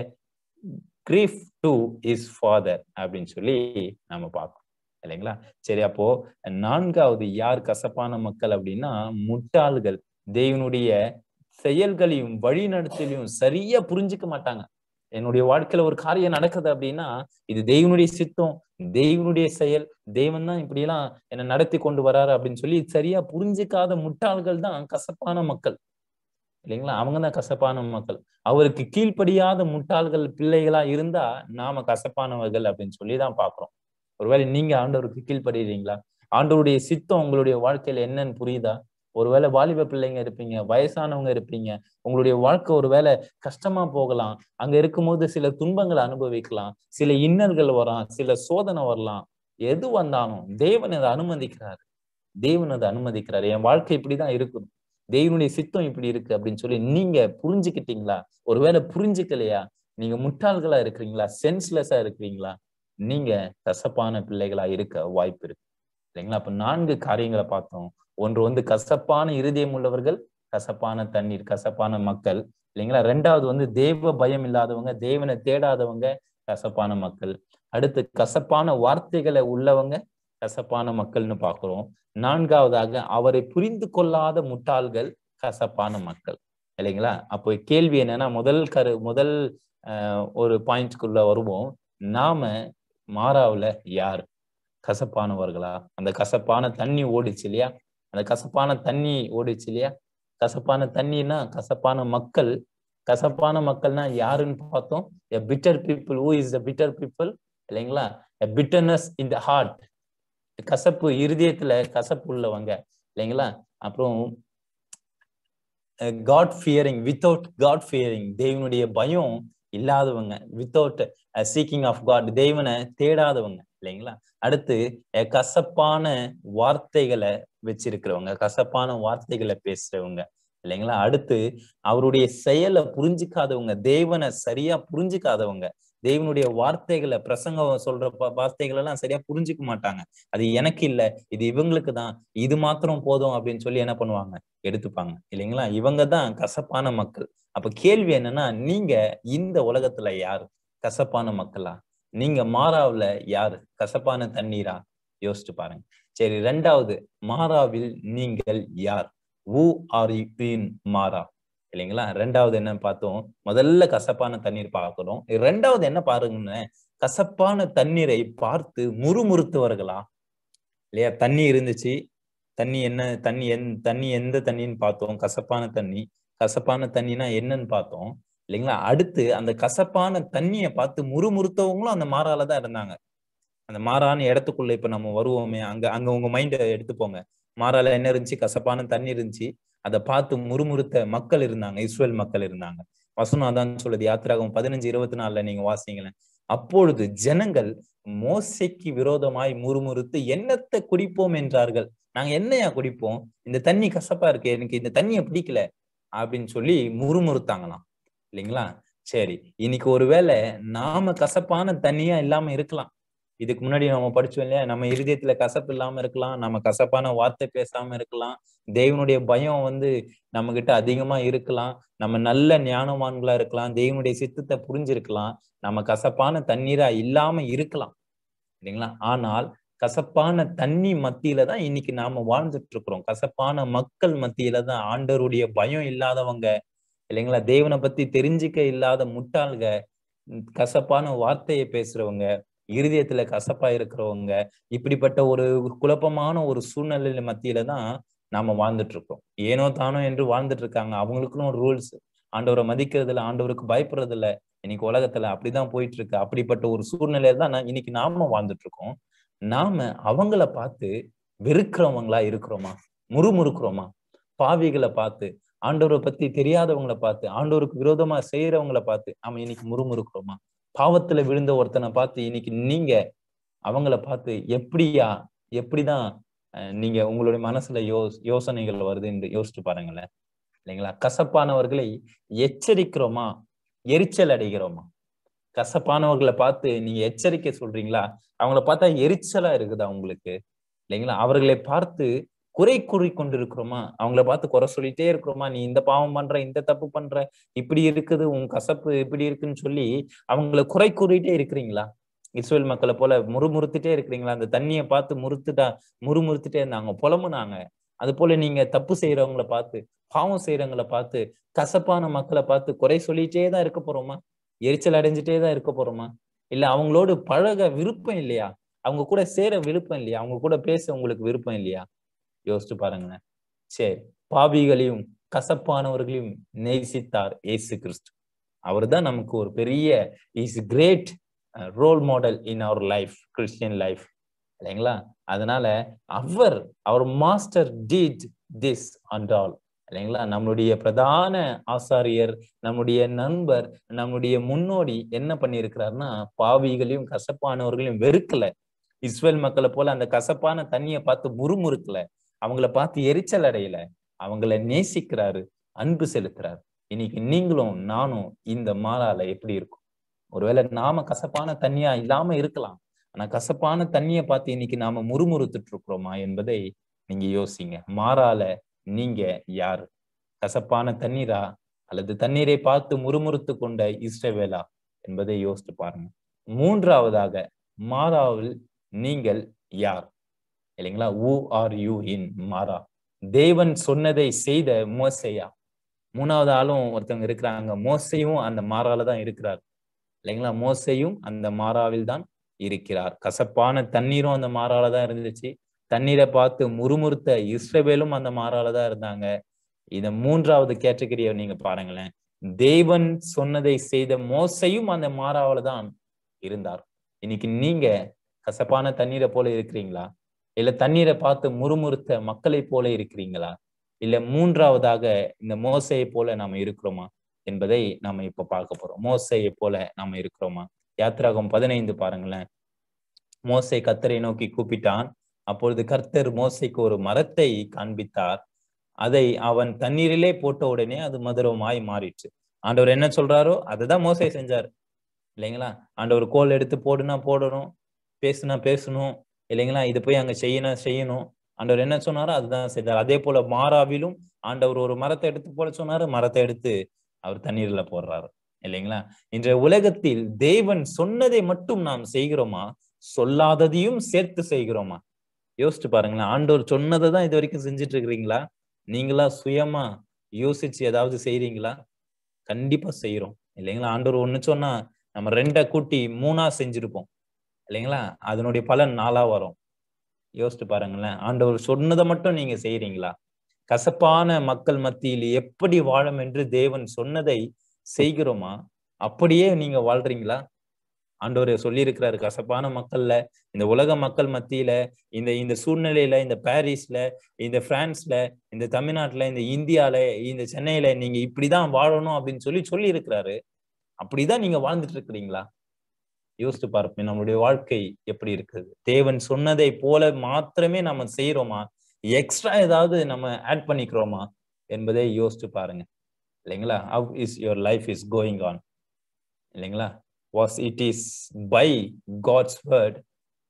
grief to his father அப்படின்னு சொல்லி நம்ம பார்க்கணும் இல்லைங்களா சரி அப்போ நான்காவது யார் கசப்பான மக்கள் அப்படின்னா முட்டாள்கள் தேவனுடைய செயல்களையும் வழிநடத்தலையும் சரியா புரிஞ்சுக்க மாட்டாங்க என்னுடைய வாழ்க்கையில ஒரு காரியம் நடக்குது அப்படின்னா இது தெய்வனுடைய சித்தம் தெய்வனுடைய செயல் தெய்வன் தான் இப்படி எல்லாம் என்ன நடத்தி கொண்டு வராரு அப்படின்னு சொல்லி சரியா புரிஞ்சுக்காத முட்டாள்கள் தான் கசப்பான மக்கள் இல்லைங்களா அவங்க தான் கசப்பான மக்கள் அவருக்கு கீழ்ப்படியாத முட்டாள்கள் பிள்ளைகளா இருந்தா நாம கசப்பானவர்கள் அப்படின்னு சொல்லி தான் பாக்குறோம் ஒருவேளை நீங்க ஆண்டவருக்கு கீழ்ப்படுறீங்களா ஆண்டவருடைய சித்தம் உங்களுடைய வாழ்க்கையில என்னன்னு புரியுதா ஒருவேளை வாலிப பிள்ளைங்க இருப்பீங்க வயசானவங்க இருப்பீங்க உங்களுடைய வாழ்க்கை ஒருவேளை கஷ்டமா போகலாம் அங்க இருக்கும்போது சில துன்பங்களை அனுபவிக்கலாம் சில இன்னல்கள் வரலாம் சில சோதனை வரலாம் எது வந்தாலும் தேவன் அதை அனுமதிக்கிறாரு தேவன் அதை அனுமதிக்கிறாரு என் வாழ்க்கை இப்படிதான் இருக்கணும் தெய்வனுடைய சித்தம் இப்படி இருக்கு அப்படின்னு சொல்லி நீங்க புரிஞ்சுக்கிட்டீங்களா ஒருவேளை புரிஞ்சுக்கலையா நீங்க முட்டாள்களா இருக்கிறீங்களா சென்ஸ்லெஸ்ஸா இருக்கிறீங்களா நீங்க கசப்பான பிள்ளைகளா இருக்க வாய்ப்பு இருக்கு இல்லைங்களா அப்ப நான்கு காரியங்களை பார்த்தோம் ஒன்று வந்து கசப்பான இருதயம் உள்ளவர்கள் கசப்பான தண்ணீர் கசப்பான மக்கள் இல்லைங்களா ரெண்டாவது வந்து தேவ பயம் இல்லாதவங்க தேவனை தேடாதவங்க கசப்பான மக்கள் அடுத்து கசப்பான வார்த்தைகளை உள்ளவங்க கசப்பான மக்கள்னு பாக்குறோம் நான்காவதாக அவரை புரிந்து கொள்ளாத முட்டாள்கள் கசப்பான மக்கள் இல்லைங்களா அப்போ கேள்வி என்னன்னா முதல் கரு முதல் ஒரு பாயிண்ட்குள்ள வருவோம் நாம மாறாவுல யார் கசப்பானவர்களா அந்த கசப்பான தண்ணி ஓடிச்சு இல்லையா அந்த கசப்பான தண்ணி ஓடிச்சு இல்லையா கசப்பான தண்ணினா கசப்பான மக்கள் கசப்பான மக்கள்னா யாருன்னு பார்த்தோம் a bitter people who is the bitter people இல்லைங்களா a bitterness in the heart கசப்பு இருதயத்துல கசப்பு உள்ளவங்க இல்லைங்களா அப்புறம் God fearing without God fearing தேவனுடைய பயம் இல்லாதவங்க வித்தவுட் சீக்கிங் ஆஃப் காட் தேவனை தேடாதவங்க இல்லைங்களா அடுத்து கசப்பான வார்த்தைகளை வச்சிருக்கிறவங்க கசப்பான வார்த்தைகளை பேசுறவங்க இல்லைங்களா அடுத்து அவருடைய செயலை புரிஞ்சுக்காதவங்க தேவனை சரியா புரிஞ்சுக்காதவங்க தேவனுடைய வார்த்தைகளை பிரசங்கம் சொல்ற வார்த்தைகள் எல்லாம் சரியா புரிஞ்சுக்க மாட்டாங்க அது எனக்கு இல்ல இது இவங்களுக்கு தான் இது மாத்திரம் போதும் அப்படின்னு சொல்லி என்ன பண்ணுவாங்க எடுத்துப்பாங்க இல்லைங்களா இவங்க தான் கசப்பான மக்கள் அப்ப கேள்வி என்னன்னா நீங்க இந்த உலகத்துல யாரு கசப்பான மக்களா நீங்க மாறாவுல யாரு கசப்பான தண்ணீரா யோசிச்சு பாருங்க சரி ரெண்டாவது மாறாவில் நீங்கள் யார் ஊ ஆர் இன் மாறா இல்லைங்களா ரெண்டாவது என்ன பார்த்தோம் முதல்ல கசப்பான தண்ணீர் பார்க்கணும் ரெண்டாவது என்ன பாருங்கன்னு கசப்பான தண்ணீரை பார்த்து முறுமுறுத்துவர்களா இல்லையா தண்ணி இருந்துச்சு தண்ணி என்ன தண்ணி எந் தண்ணி எந்த தண்ணின்னு பார்த்தோம் கசப்பான தண்ணி கசப்பான தண்ணினா என்னன்னு பார்த்தோம் இல்லைங்களா அடுத்து அந்த கசப்பான தண்ணியை பார்த்து முறுமுறுத்தவங்களும் அந்த மாறால தான் இருந்தாங்க அந்த மாறான இடத்துக்குள்ள இப்ப நம்ம வருவோமே அங்க அங்க உங்க மைண்ட எடுத்துப்போங்க மாறால என்ன இருந்துச்சு கசப்பான தண்ணி இருந்துச்சு அதை பார்த்து முறுமுறுத்த மக்கள் இருந்தாங்க இஸ்ரேல் மக்கள் இருந்தாங்க வசனம் அதான் சொல்லுது யாத்திராகம் பதினஞ்சு இருபத்தி நாலுல நீங்க வாசிங்களேன் அப்பொழுது ஜனங்கள் மோசைக்கு விரோதமாய் முறுமுறுத்து என்னத்தை குடிப்போம் என்றார்கள் நாங்க என்னையா குடிப்போம் இந்த தண்ணி கசப்பா இருக்கு எனக்கு இந்த தண்ணியை பிடிக்கல அப்படின்னு சொல்லி முறுமுறுத்தாங்களாம் இல்லைங்களா சரி இன்னைக்கு ஒருவேளை நாம கசப்பான தண்ணியா இல்லாம இருக்கலாம் இதுக்கு முன்னாடி நம்ம படிச்சோம் இல்லையா நம்ம இருதயத்துல கசப்பு இல்லாம இருக்கலாம் நம்ம கசப்பான வார்த்தை பேசாம இருக்கலாம் தேவனுடைய பயம் வந்து நம்ம கிட்ட அதிகமா இருக்கலாம் நம்ம நல்ல ஞானவான்களா இருக்கலாம் தேவனுடைய சித்தத்தை புரிஞ்சிருக்கலாம் நம்ம கசப்பான தண்ணீரா இல்லாம இருக்கலாம் இல்லைங்களா ஆனால் கசப்பான தண்ணி மத்தியில தான் இன்னைக்கு நாம வாழ்ந்துட்டு இருக்கிறோம் கசப்பான மக்கள் மத்தியில தான் ஆண்டவருடைய பயம் இல்லாதவங்க இல்லைங்களா தேவனை பத்தி தெரிஞ்சுக்க இல்லாத முட்டாள்க கசப்பான வார்த்தையை பேசுறவங்க இருதயத்துல கசப்பா இருக்கிறவங்க இப்படிப்பட்ட ஒரு குழப்பமான ஒரு சூழ்நிலை மத்தியில தான் நாம வாழ்ந்துட்டு இருக்கோம் ஏனோ தானோ என்று வாழ்ந்துட்டு இருக்காங்க அவங்களுக்குன்னு ஒரு ரூல்ஸ் ஆண்டவரை மதிக்கிறது இல்ல ஆண்டவருக்கு பயப்படுறது இல்ல இன்னைக்கு உலகத்துல அப்படிதான் போயிட்டு இருக்கு அப்படிப்பட்ட ஒரு சூழ்நிலையில தான் நான் இன்னைக்கு நாம வாழ்ந்துட்டு இருக்கோம் நாம அவங்கள பார்த்து வெறுக்கிறவங்களா இருக்கிறோமா முறுமுறுக்கிறோமா பாவிகளை பார்த்து ஆண்டவரை பத்தி தெரியாதவங்களை பார்த்து ஆண்டவருக்கு விரோதமா செய்யறவங்கள பார்த்து நாம இன்னைக்கு முறுமுறுக்கிறோமா பாவத்துல விழுந்த ஒருத்தனை பார்த்து இன்னைக்கு நீங்க அவங்கள பார்த்து எப்படியா எப்படிதான் நீங்க உங்களுடைய மனசுல யோ யோசனைகள் வருதுன்னு யோசிச்சு பாருங்களேன் இல்லைங்களா கசப்பானவர்களை எச்சரிக்கிறோமா எரிச்சல் அடைகிறோமா கசப்பானவர்களை பார்த்து நீங்க எச்சரிக்கை சொல்றீங்களா அவங்கள பார்த்தா எரிச்சலா இருக்குதா உங்களுக்கு இல்லைங்களா அவர்களை பார்த்து குறை கூறி கொண்டு இருக்கிறோமா அவங்கள பார்த்து குறை சொல்லிட்டே இருக்கிறோமா நீ இந்த பாவம் பண்ற இந்த தப்பு பண்ற இப்படி இருக்குது உன் கசப்பு இப்படி இருக்குன்னு சொல்லி அவங்கள குறை கூறிட்டே இருக்கிறீங்களா இஸ்ரேல் மக்களை போல முறுமுறுத்துட்டே இருக்கிறீங்களா அந்த தண்ணியை பார்த்து முறுத்துட்டா முறுமுறுத்துட்டே இருந்தாங்க புலம்புனாங்க அது போல நீங்க தப்பு செய்யறவங்கள பார்த்து பாவம் செய்யறவங்கள பார்த்து கசப்பான மக்களை பார்த்து குறை சொல்லிட்டே தான் இருக்க போறோமா எரிச்சல் அடைஞ்சிட்டே தான் இருக்க போறோமா இல்ல அவங்களோடு பழக விருப்பம் இல்லையா அவங்க கூட சேர விருப்பம் இல்லையா அவங்க கூட பேச உங்களுக்கு விருப்பம் இல்லையா யோசிச்சு பாருங்களேன் சரி பாவிகளையும் கசப்பானவர்களையும் நேசித்தார் ஏசு கிறிஸ்து அவர் தான் நமக்கு ஒரு பெரிய is great role model in our life Christian life இல்லைங்களா அதனால அவர் அவர் master did this and all இல்லைங்களா நம்மளுடைய பிரதான ஆசாரியர் நம்முடைய நண்பர் நம்முடைய முன்னோடி என்ன பண்ணியிருக்கிறாருன்னா பாவிகளையும் கசப்பானவர்களையும் வெறுக்கல இஸ்ரேல் மக்களை போல அந்த கசப்பான தண்ணியை பார்த்து முறுமுறுக்கல அவங்கள பார்த்து எரிச்சல் அடையல அவங்கள நேசிக்கிறாரு அன்பு செலுத்துறாரு இன்னைக்கு நீங்களும் நானும் இந்த மாலால எப்படி இருக்கும் ஒருவேளை நாம கசப்பான தண்ணியா இல்லாம இருக்கலாம் ஆனா கசப்பான தண்ணியை பார்த்து இன்னைக்கு நாம முறுமுறுத்துட்டு இருக்கிறோமா என்பதை நீங்க யோசிங்க மாறால நீங்க யாரு கசப்பான தண்ணீரா அல்லது தண்ணீரை பார்த்து முறுமுறுத்து கொண்ட இஸ்ரவேலா என்பதை யோசித்து பாருங்க மூன்றாவதாக மாறாவில் நீங்கள் யார் இல்லைங்களா ஊ ஆர் யூ இன் மாறா தேவன் சொன்னதை செய்த மோசையா மூணாவது ஆளும் ஒருத்தவங்க இருக்கிறாங்க மோசையும் அந்த மாறால தான் இருக்கிறார் இல்லைங்களா மோசையும் அந்த மாறாவில் தான் இருக்கிறார் கசப்பான தண்ணீரும் அந்த மாறால தான் இருந்துச்சு தண்ணீரை பார்த்து முறுமுறுத்த இஸ்ரவேலும் அந்த மாறால தான் இருந்தாங்க இத மூன்றாவது கேட்டகரியை நீங்க பாருங்களேன் தேவன் சொன்னதை செய்த மோசையும் அந்த மாறாவில தான் இருந்தார் இன்னைக்கு நீங்க கசப்பான தண்ணீரை போல இருக்கிறீங்களா இல்ல தண்ணீரை பார்த்து முறுமுறுத்த மக்களை போல இருக்கிறீங்களா இல்ல மூன்றாவதாக இந்த மோசையை போல நாம இருக்கிறோமா என்பதை நாம இப்ப பார்க்க போறோம் மோசையை போல நாம இருக்கிறோமா யாத்திராகம் பதினைந்து பாருங்களேன் மோசை கத்தரை நோக்கி கூப்பிட்டான் அப்பொழுது கர்த்தர் மோசைக்கு ஒரு மரத்தை காண்பித்தார் அதை அவன் தண்ணீரிலே போட்ட உடனே அது மதுரமாய் மாறிடுச்சு ஆண்டவர் என்ன சொல்றாரோ அதுதான் மோசை செஞ்சார் இல்லைங்களா ஆண்டவர் கோல் எடுத்து போடுனா போடணும் பேசுனா பேசணும் இல்லைங்களா இது போய் அங்க செய்யணும் செய்யணும் ஆண்டவர் என்ன சொன்னாரோ அதுதான் செய்தார் அதே போல மாறாவிலும் ஆண்டவர் ஒரு மரத்தை எடுத்து போட சொன்னாரு மரத்தை எடுத்து அவர் தண்ணீர்ல போடுறாரு இல்லைங்களா இன்றைய உலகத்தில் தேவன் சொன்னதை மட்டும் நாம் செய்கிறோமா சொல்லாததையும் சேர்த்து செய்கிறோமா யோசிச்சு பாருங்களேன் ஆண்டவர் சொன்னதை தான் இது வரைக்கும் செஞ்சுட்டு இருக்கிறீங்களா நீங்களா சுயமா யோசிச்சு ஏதாவது செய்றீங்களா கண்டிப்பா செய்யறோம் இல்லைங்களா ஆண்டவர் ஒண்ணு சொன்னா நம்ம ரெண்டை கூட்டி மூணா செஞ்சிருப்போம் இல்லைங்களா அதனுடைய பலன் நாளா வரும் யோசிச்சு பாருங்களேன் ஆண்டவர் சொன்னதை மட்டும் நீங்க செய்யறீங்களா கசப்பான மக்கள் மத்தியில் எப்படி வாழும் என்று தேவன் சொன்னதை செய்கிறோமா அப்படியே நீங்க வாழ்றீங்களா ஆண்டவர் சொல்லியிருக்கிறாரு கசப்பான மக்கள்ல இந்த உலக மக்கள் மத்தியில இந்த இந்த சூழ்நிலையில இந்த பாரிஸ்ல இந்த பிரான்ஸ்ல இந்த தமிழ்நாட்டுல இந்த இந்தியால இந்த சென்னையில நீங்க இப்படிதான் வாழணும் அப்படின்னு சொல்லி சொல்லி இருக்கிறாரு அப்படிதான் நீங்க வாழ்ந்துட்டு இருக்கிறீங்களா யோசித்து பார்ப்பேன் நம்மளுடைய வாழ்க்கை எப்படி இருக்குது தேவன் சொன்னதை போல மாத்திரமே நம்ம செய்யறோமா எக்ஸ்ட்ரா ஏதாவது நம்ம ஆட் பண்ணிக்கிறோமா என்பதை யோசிச்சு பாருங்க இல்லைங்களா how is your life is going on இல்லைங்களா was it is by God's word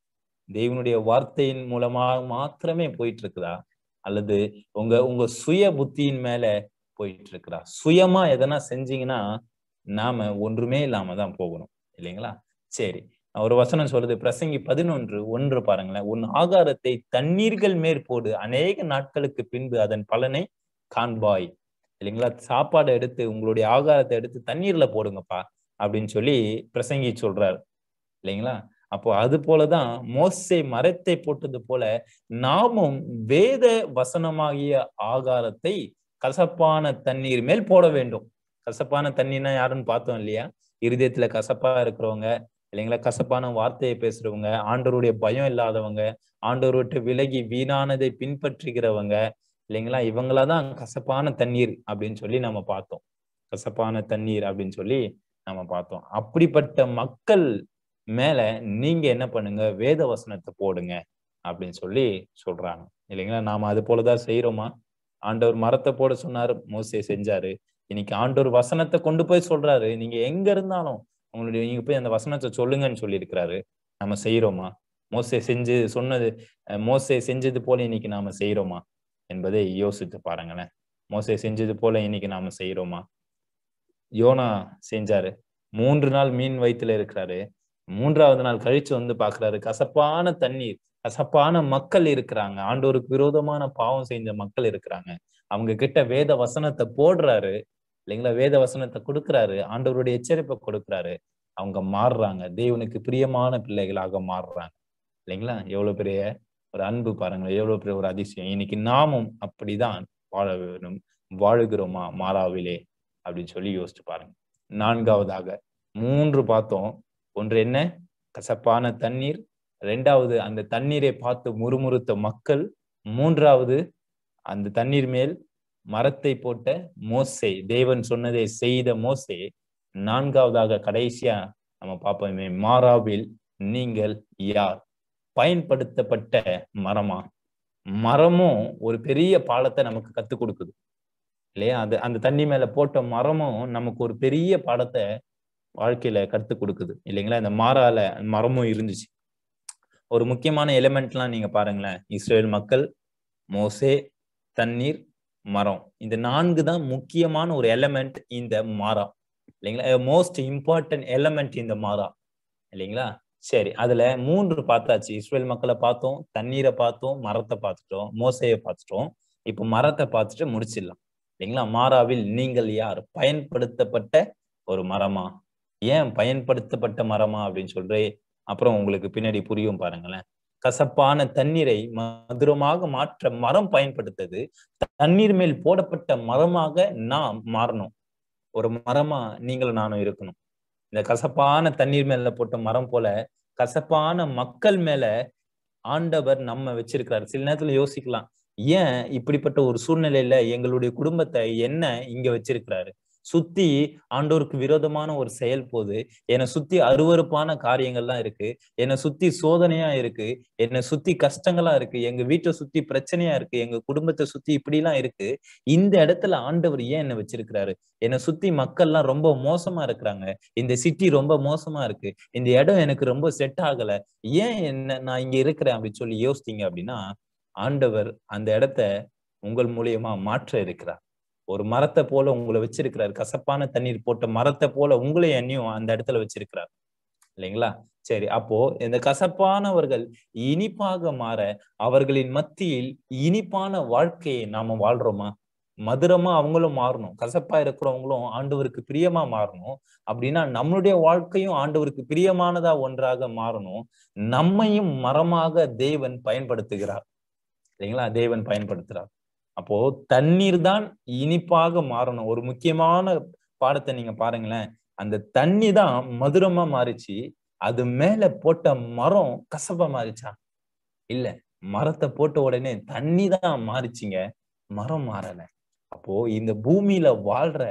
தேவனுடைய வார்த்தையின் மூலமாக மாத்திரமே போயிட்டு இருக்குதா அல்லது உங்க உங்க சுய புத்தியின் மேல போயிட்டு இருக்கிறா சுயமா எதனா செஞ்சீங்கன்னா நாம ஒன்றுமே இல்லாம தான் போகணும் இல்லைங்களா சரி ஒரு வசனம் சொல்லுது பிரசங்கி பதினொன்று ஒன்று பாருங்களேன் உன் ஆகாரத்தை தண்ணீர்கள் மேற்போடு அநேக நாட்களுக்கு பின்பு அதன் பலனை காண்பாய் இல்லைங்களா சாப்பாடு எடுத்து உங்களுடைய ஆகாரத்தை எடுத்து தண்ணீர்ல போடுங்கப்பா அப்படின்னு சொல்லி பிரசங்கி சொல்றாரு இல்லைங்களா அப்போ அது போலதான் மோசை மரத்தை போட்டது போல நாமும் வேத வசனமாகிய ஆகாரத்தை கசப்பான தண்ணீர் மேல் போட வேண்டும் கசப்பான தண்ணீர்னா யாருன்னு பார்த்தோம் இல்லையா இருதயத்துல கசப்பா இருக்கிறவங்க இல்லைங்களா கசப்பான வார்த்தையை பேசுறவங்க ஆண்டவருடைய பயம் இல்லாதவங்க ஆண்டவர் விட்டு விலகி வீணானதை பின்பற்றுகிறவங்க இல்லைங்களா இவங்களதான் கசப்பான தண்ணீர் அப்படின்னு சொல்லி நம்ம பார்த்தோம் கசப்பான தண்ணீர் அப்படின்னு சொல்லி நம்ம பார்த்தோம் அப்படிப்பட்ட மக்கள் மேல நீங்க என்ன பண்ணுங்க வேத வசனத்தை போடுங்க அப்படின்னு சொல்லி சொல்றாங்க இல்லைங்களா நாம அது போலதான் செய்யறோமா ஆண்டவர் மரத்தை போட சொன்னாரு மோசே செஞ்சாரு இன்னைக்கு ஆண்டவர் வசனத்தை கொண்டு போய் சொல்றாரு நீங்க எங்க இருந்தாலும் உங்களுடைய நீங்க போய் அந்த வசனத்தை சொல்லுங்கன்னு சொல்லி இருக்கிறாரு நம்ம செய்யறோமா மோசே செஞ்சு சொன்னது மோசே செஞ்சது போல இன்னைக்கு நாம செய்யறோமா என்பதை யோசித்து பாருங்களேன் மோசே செஞ்சது போல இன்னைக்கு நாம செய்யறோமா யோனா செஞ்சாரு மூன்று நாள் மீன் வயிற்றுல இருக்கிறாரு மூன்றாவது நாள் கழிச்சு வந்து பாக்குறாரு கசப்பான தண்ணீர் கசப்பான மக்கள் இருக்கிறாங்க ஆண்டோருக்கு விரோதமான பாவம் செஞ்ச மக்கள் இருக்கிறாங்க அவங்க கிட்ட வேத வசனத்தை போடுறாரு இல்லைங்களா வேத வசனத்தை கொடுக்குறாரு ஆண்டவருடைய எச்சரிப்பை கொடுக்குறாரு அவங்க மாறுறாங்க தேவனுக்கு பிரியமான பிள்ளைகளாக மாறுறாங்க இல்லைங்களா எவ்வளவு பெரிய ஒரு அன்பு பாருங்களேன் எவ்வளவு பெரிய ஒரு அதிசயம் இன்னைக்கு நாமும் அப்படிதான் வாழ வேணும் வாழுகிறோமா மாறாவிலே அப்படின்னு சொல்லி யோசிச்சு பாருங்க நான்காவதாக மூன்று பார்த்தோம் ஒன்று என்ன கசப்பான தண்ணீர் ரெண்டாவது அந்த தண்ணீரை பார்த்து முறுமுறுத்த மக்கள் மூன்றாவது அந்த தண்ணீர் மேல் மரத்தை போட்ட மோசே தேவன் சொன்னதை செய்த மோசே நான்காவதாக கடைசியா நம்ம பார்ப்போமே மாறாவில் நீங்கள் யார் பயன்படுத்தப்பட்ட மரமா மரமும் ஒரு பெரிய பாலத்தை நமக்கு கத்து கொடுக்குது இல்லையா அது அந்த தண்ணி மேல போட்ட மரமும் நமக்கு ஒரு பெரிய பாடத்தை வாழ்க்கையில கத்து கொடுக்குது இல்லைங்களா இந்த மாறால மரமும் இருந்துச்சு ஒரு முக்கியமான எலிமெண்ட்லாம் நீங்க பாருங்களேன் இஸ்ரேல் மக்கள் மோசே தண்ணீர் மரம் இந்த நான்கு தான் முக்கியமான ஒரு எலமெண்ட் இந்த மாறா இல்லைங்களா மோஸ்ட் இம்பார்ட்டன்ட் எலமெண்ட் இந்த மாறா இல்லைங்களா சரி அதுல மூன்று பார்த்தாச்சு இஸ்ரேல் மக்களை பார்த்தோம் தண்ணீரை பார்த்தோம் மரத்தை பார்த்துட்டோம் மோசையை பார்த்துட்டோம் இப்போ மரத்தை பார்த்துட்டு முடிச்சிடலாம் இல்லைங்களா மாறாவில் நீங்கள் யார் பயன்படுத்தப்பட்ட ஒரு மரமா ஏன் பயன்படுத்தப்பட்ட மரமா அப்படின்னு சொல்றே அப்புறம் உங்களுக்கு பின்னாடி புரியும் பாருங்களேன் கசப்பான தண்ணீரை மதுரமாக மாற்ற மரம் பயன்படுத்தது தண்ணீர் மேல் போடப்பட்ட மரமாக நாம் மாறணும் ஒரு மரமா நீங்களும் நானும் இருக்கணும் இந்த கசப்பான தண்ணீர் மேல போட்ட மரம் போல கசப்பான மக்கள் மேல ஆண்டவர் நம்ம வச்சிருக்கிறாரு சில நேரத்துல யோசிக்கலாம் ஏன் இப்படிப்பட்ட ஒரு சூழ்நிலையில எங்களுடைய குடும்பத்தை என்ன இங்க வச்சிருக்கிறாரு சுத்தி ஆண்டோருக்கு விரோதமான ஒரு செயல் போது என்னை சுத்தி அருவறுப்பான காரியங்கள்லாம் இருக்கு என்னை சுத்தி சோதனையா இருக்கு என்னை சுத்தி கஷ்டங்களா இருக்கு எங்க வீட்டை சுத்தி பிரச்சனையா இருக்கு எங்க குடும்பத்தை சுத்தி இப்படி எல்லாம் இருக்கு இந்த இடத்துல ஆண்டவர் ஏன் என்ன வச்சிருக்கிறாரு என்னை சுத்தி மக்கள்லாம் ரொம்ப மோசமா இருக்கிறாங்க இந்த சிட்டி ரொம்ப மோசமா இருக்கு இந்த இடம் எனக்கு ரொம்ப செட் ஆகல ஏன் என்ன நான் இங்க இருக்கிறேன் அப்படின்னு சொல்லி யோசித்தீங்க அப்படின்னா ஆண்டவர் அந்த இடத்த உங்கள் மூலியமா மாற்ற இருக்கிறார் ஒரு மரத்தை போல உங்களை வச்சிருக்கிறார் கசப்பான தண்ணீர் போட்ட மரத்தை போல உங்களை என்னையும் அந்த இடத்துல வச்சிருக்கிறார் இல்லைங்களா சரி அப்போ இந்த கசப்பானவர்கள் இனிப்பாக மாற அவர்களின் மத்தியில் இனிப்பான வாழ்க்கையை நாம வாழ்றோமா மதுரமா அவங்களும் மாறணும் கசப்பா இருக்கிறவங்களும் ஆண்டவருக்கு பிரியமா மாறணும் அப்படின்னா நம்மளுடைய வாழ்க்கையும் ஆண்டவருக்கு பிரியமானதா ஒன்றாக மாறணும் நம்மையும் மரமாக தேவன் பயன்படுத்துகிறார் இல்லைங்களா தேவன் பயன்படுத்துறார் அப்போ தண்ணீர் தான் இனிப்பாக மாறணும் ஒரு முக்கியமான பாடத்தை நீங்க பாருங்களேன் அந்த தண்ணி தான் மதுரமா மாறிச்சு அது மேல போட்ட மரம் கசப்பா மாறிச்சா இல்ல மரத்தை போட்ட உடனே தண்ணி தான் மாறிச்சிங்க மரம் மாறல அப்போ இந்த பூமியில வாழ்ற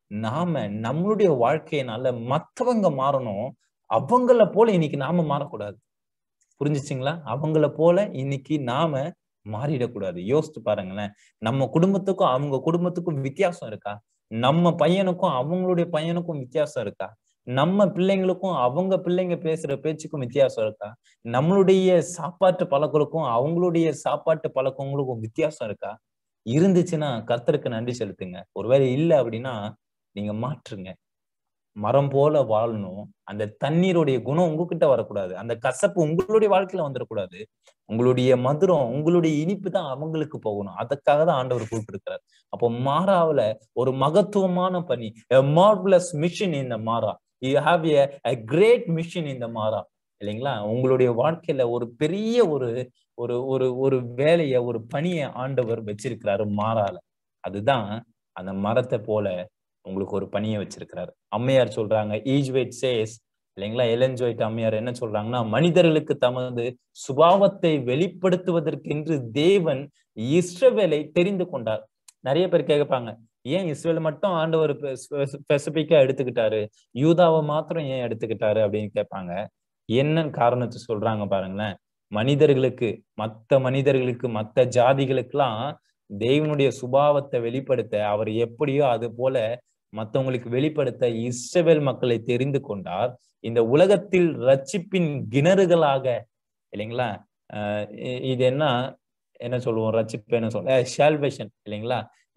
நாம நம்மளுடைய வாழ்க்கையினால மத்தவங்க மாறணும் அவங்கள போல இன்னைக்கு நாம மாறக்கூடாது புரிஞ்சுச்சிங்களா அவங்கள போல இன்னைக்கு நாம மாறிடக்கூடாது யோசிச்சு பாருங்களேன் நம்ம குடும்பத்துக்கும் அவங்க குடும்பத்துக்கும் வித்தியாசம் இருக்கா நம்ம பையனுக்கும் அவங்களுடைய பையனுக்கும் வித்தியாசம் இருக்கா நம்ம பிள்ளைங்களுக்கும் அவங்க பிள்ளைங்க பேசுற பேச்சுக்கும் வித்தியாசம் இருக்கா நம்மளுடைய சாப்பாட்டு பழக்கங்களுக்கும் அவங்களுடைய சாப்பாட்டு பழக்கங்களுக்கும் வித்தியாசம் இருக்கா இருந்துச்சுன்னா கர்த்தருக்கு நன்றி செலுத்துங்க ஒருவேளை இல்லை அப்படின்னா நீங்க மாற்றுங்க மரம் போல வாழணும் அந்த தண்ணீருடைய குணம் உங்ககிட்ட வரக்கூடாது அந்த கசப்பு உங்களுடைய வாழ்க்கையில வந்துடக்கூடாது உங்களுடைய மதுரம் உங்களுடைய இனிப்பு தான் அவங்களுக்கு போகணும் அதுக்காக தான் ஆண்டவர் கூப்பிட்டுருக்கிறார் அப்போ மாறாவுல ஒரு மகத்துவமான பணி மார்வலஸ் மிஷன் இந்த மாறா you have a great mission இந்த மாறா இல்லைங்களா உங்களுடைய வாழ்க்கையில ஒரு பெரிய ஒரு ஒரு ஒரு ஒரு வேலைய ஒரு பணியை ஆண்டவர் வச்சிருக்கிறாரு மாறால அதுதான் அந்த மரத்தை போல உங்களுக்கு ஒரு பணியை வச்சிருக்கிறாரு அம்மையார் சொல்றாங்க ஈஜ்வைட் சேஸ் இல்லைங்களா எலன்ஜோயிட் அம்மையார் என்ன சொல்றாங்கன்னா மனிதர்களுக்கு தமது சுபாவத்தை வெளிப்படுத்துவதற்கென்று தேவன் இஸ்ரவேலை தெரிந்து கொண்டார் நிறைய பேர் கேட்பாங்க ஏன் இஸ்ரேல் மட்டும் ஆண்டவர் ஸ்பெசிபிக்கா எடுத்துக்கிட்டாரு யூதாவை மாத்திரம் ஏன் எடுத்துக்கிட்டாரு அப்படின்னு கேட்பாங்க என்னன்னு காரணத்தை சொல்றாங்க பாருங்களேன் மனிதர்களுக்கு மத்த மனிதர்களுக்கு மத்த ஜாதிகளுக்கெல்லாம் தேவனுடைய சுபாவத்தை வெளிப்படுத்த அவர் எப்படியோ அது போல மத்தவங்களுக்கு வெளிப்படுத்த இஸ்ரவேல் மக்களை தெரிந்து கொண்டார் இந்த உலகத்தில் ரட்சிப்பின் கிணறுகளாக இல்லைங்களா அஹ் இது என்ன என்ன சொல்லுவோம் ரட்சிப்பு என்ன சொல்லுவோம் ஷால்வேஷன் இல்லைங்களா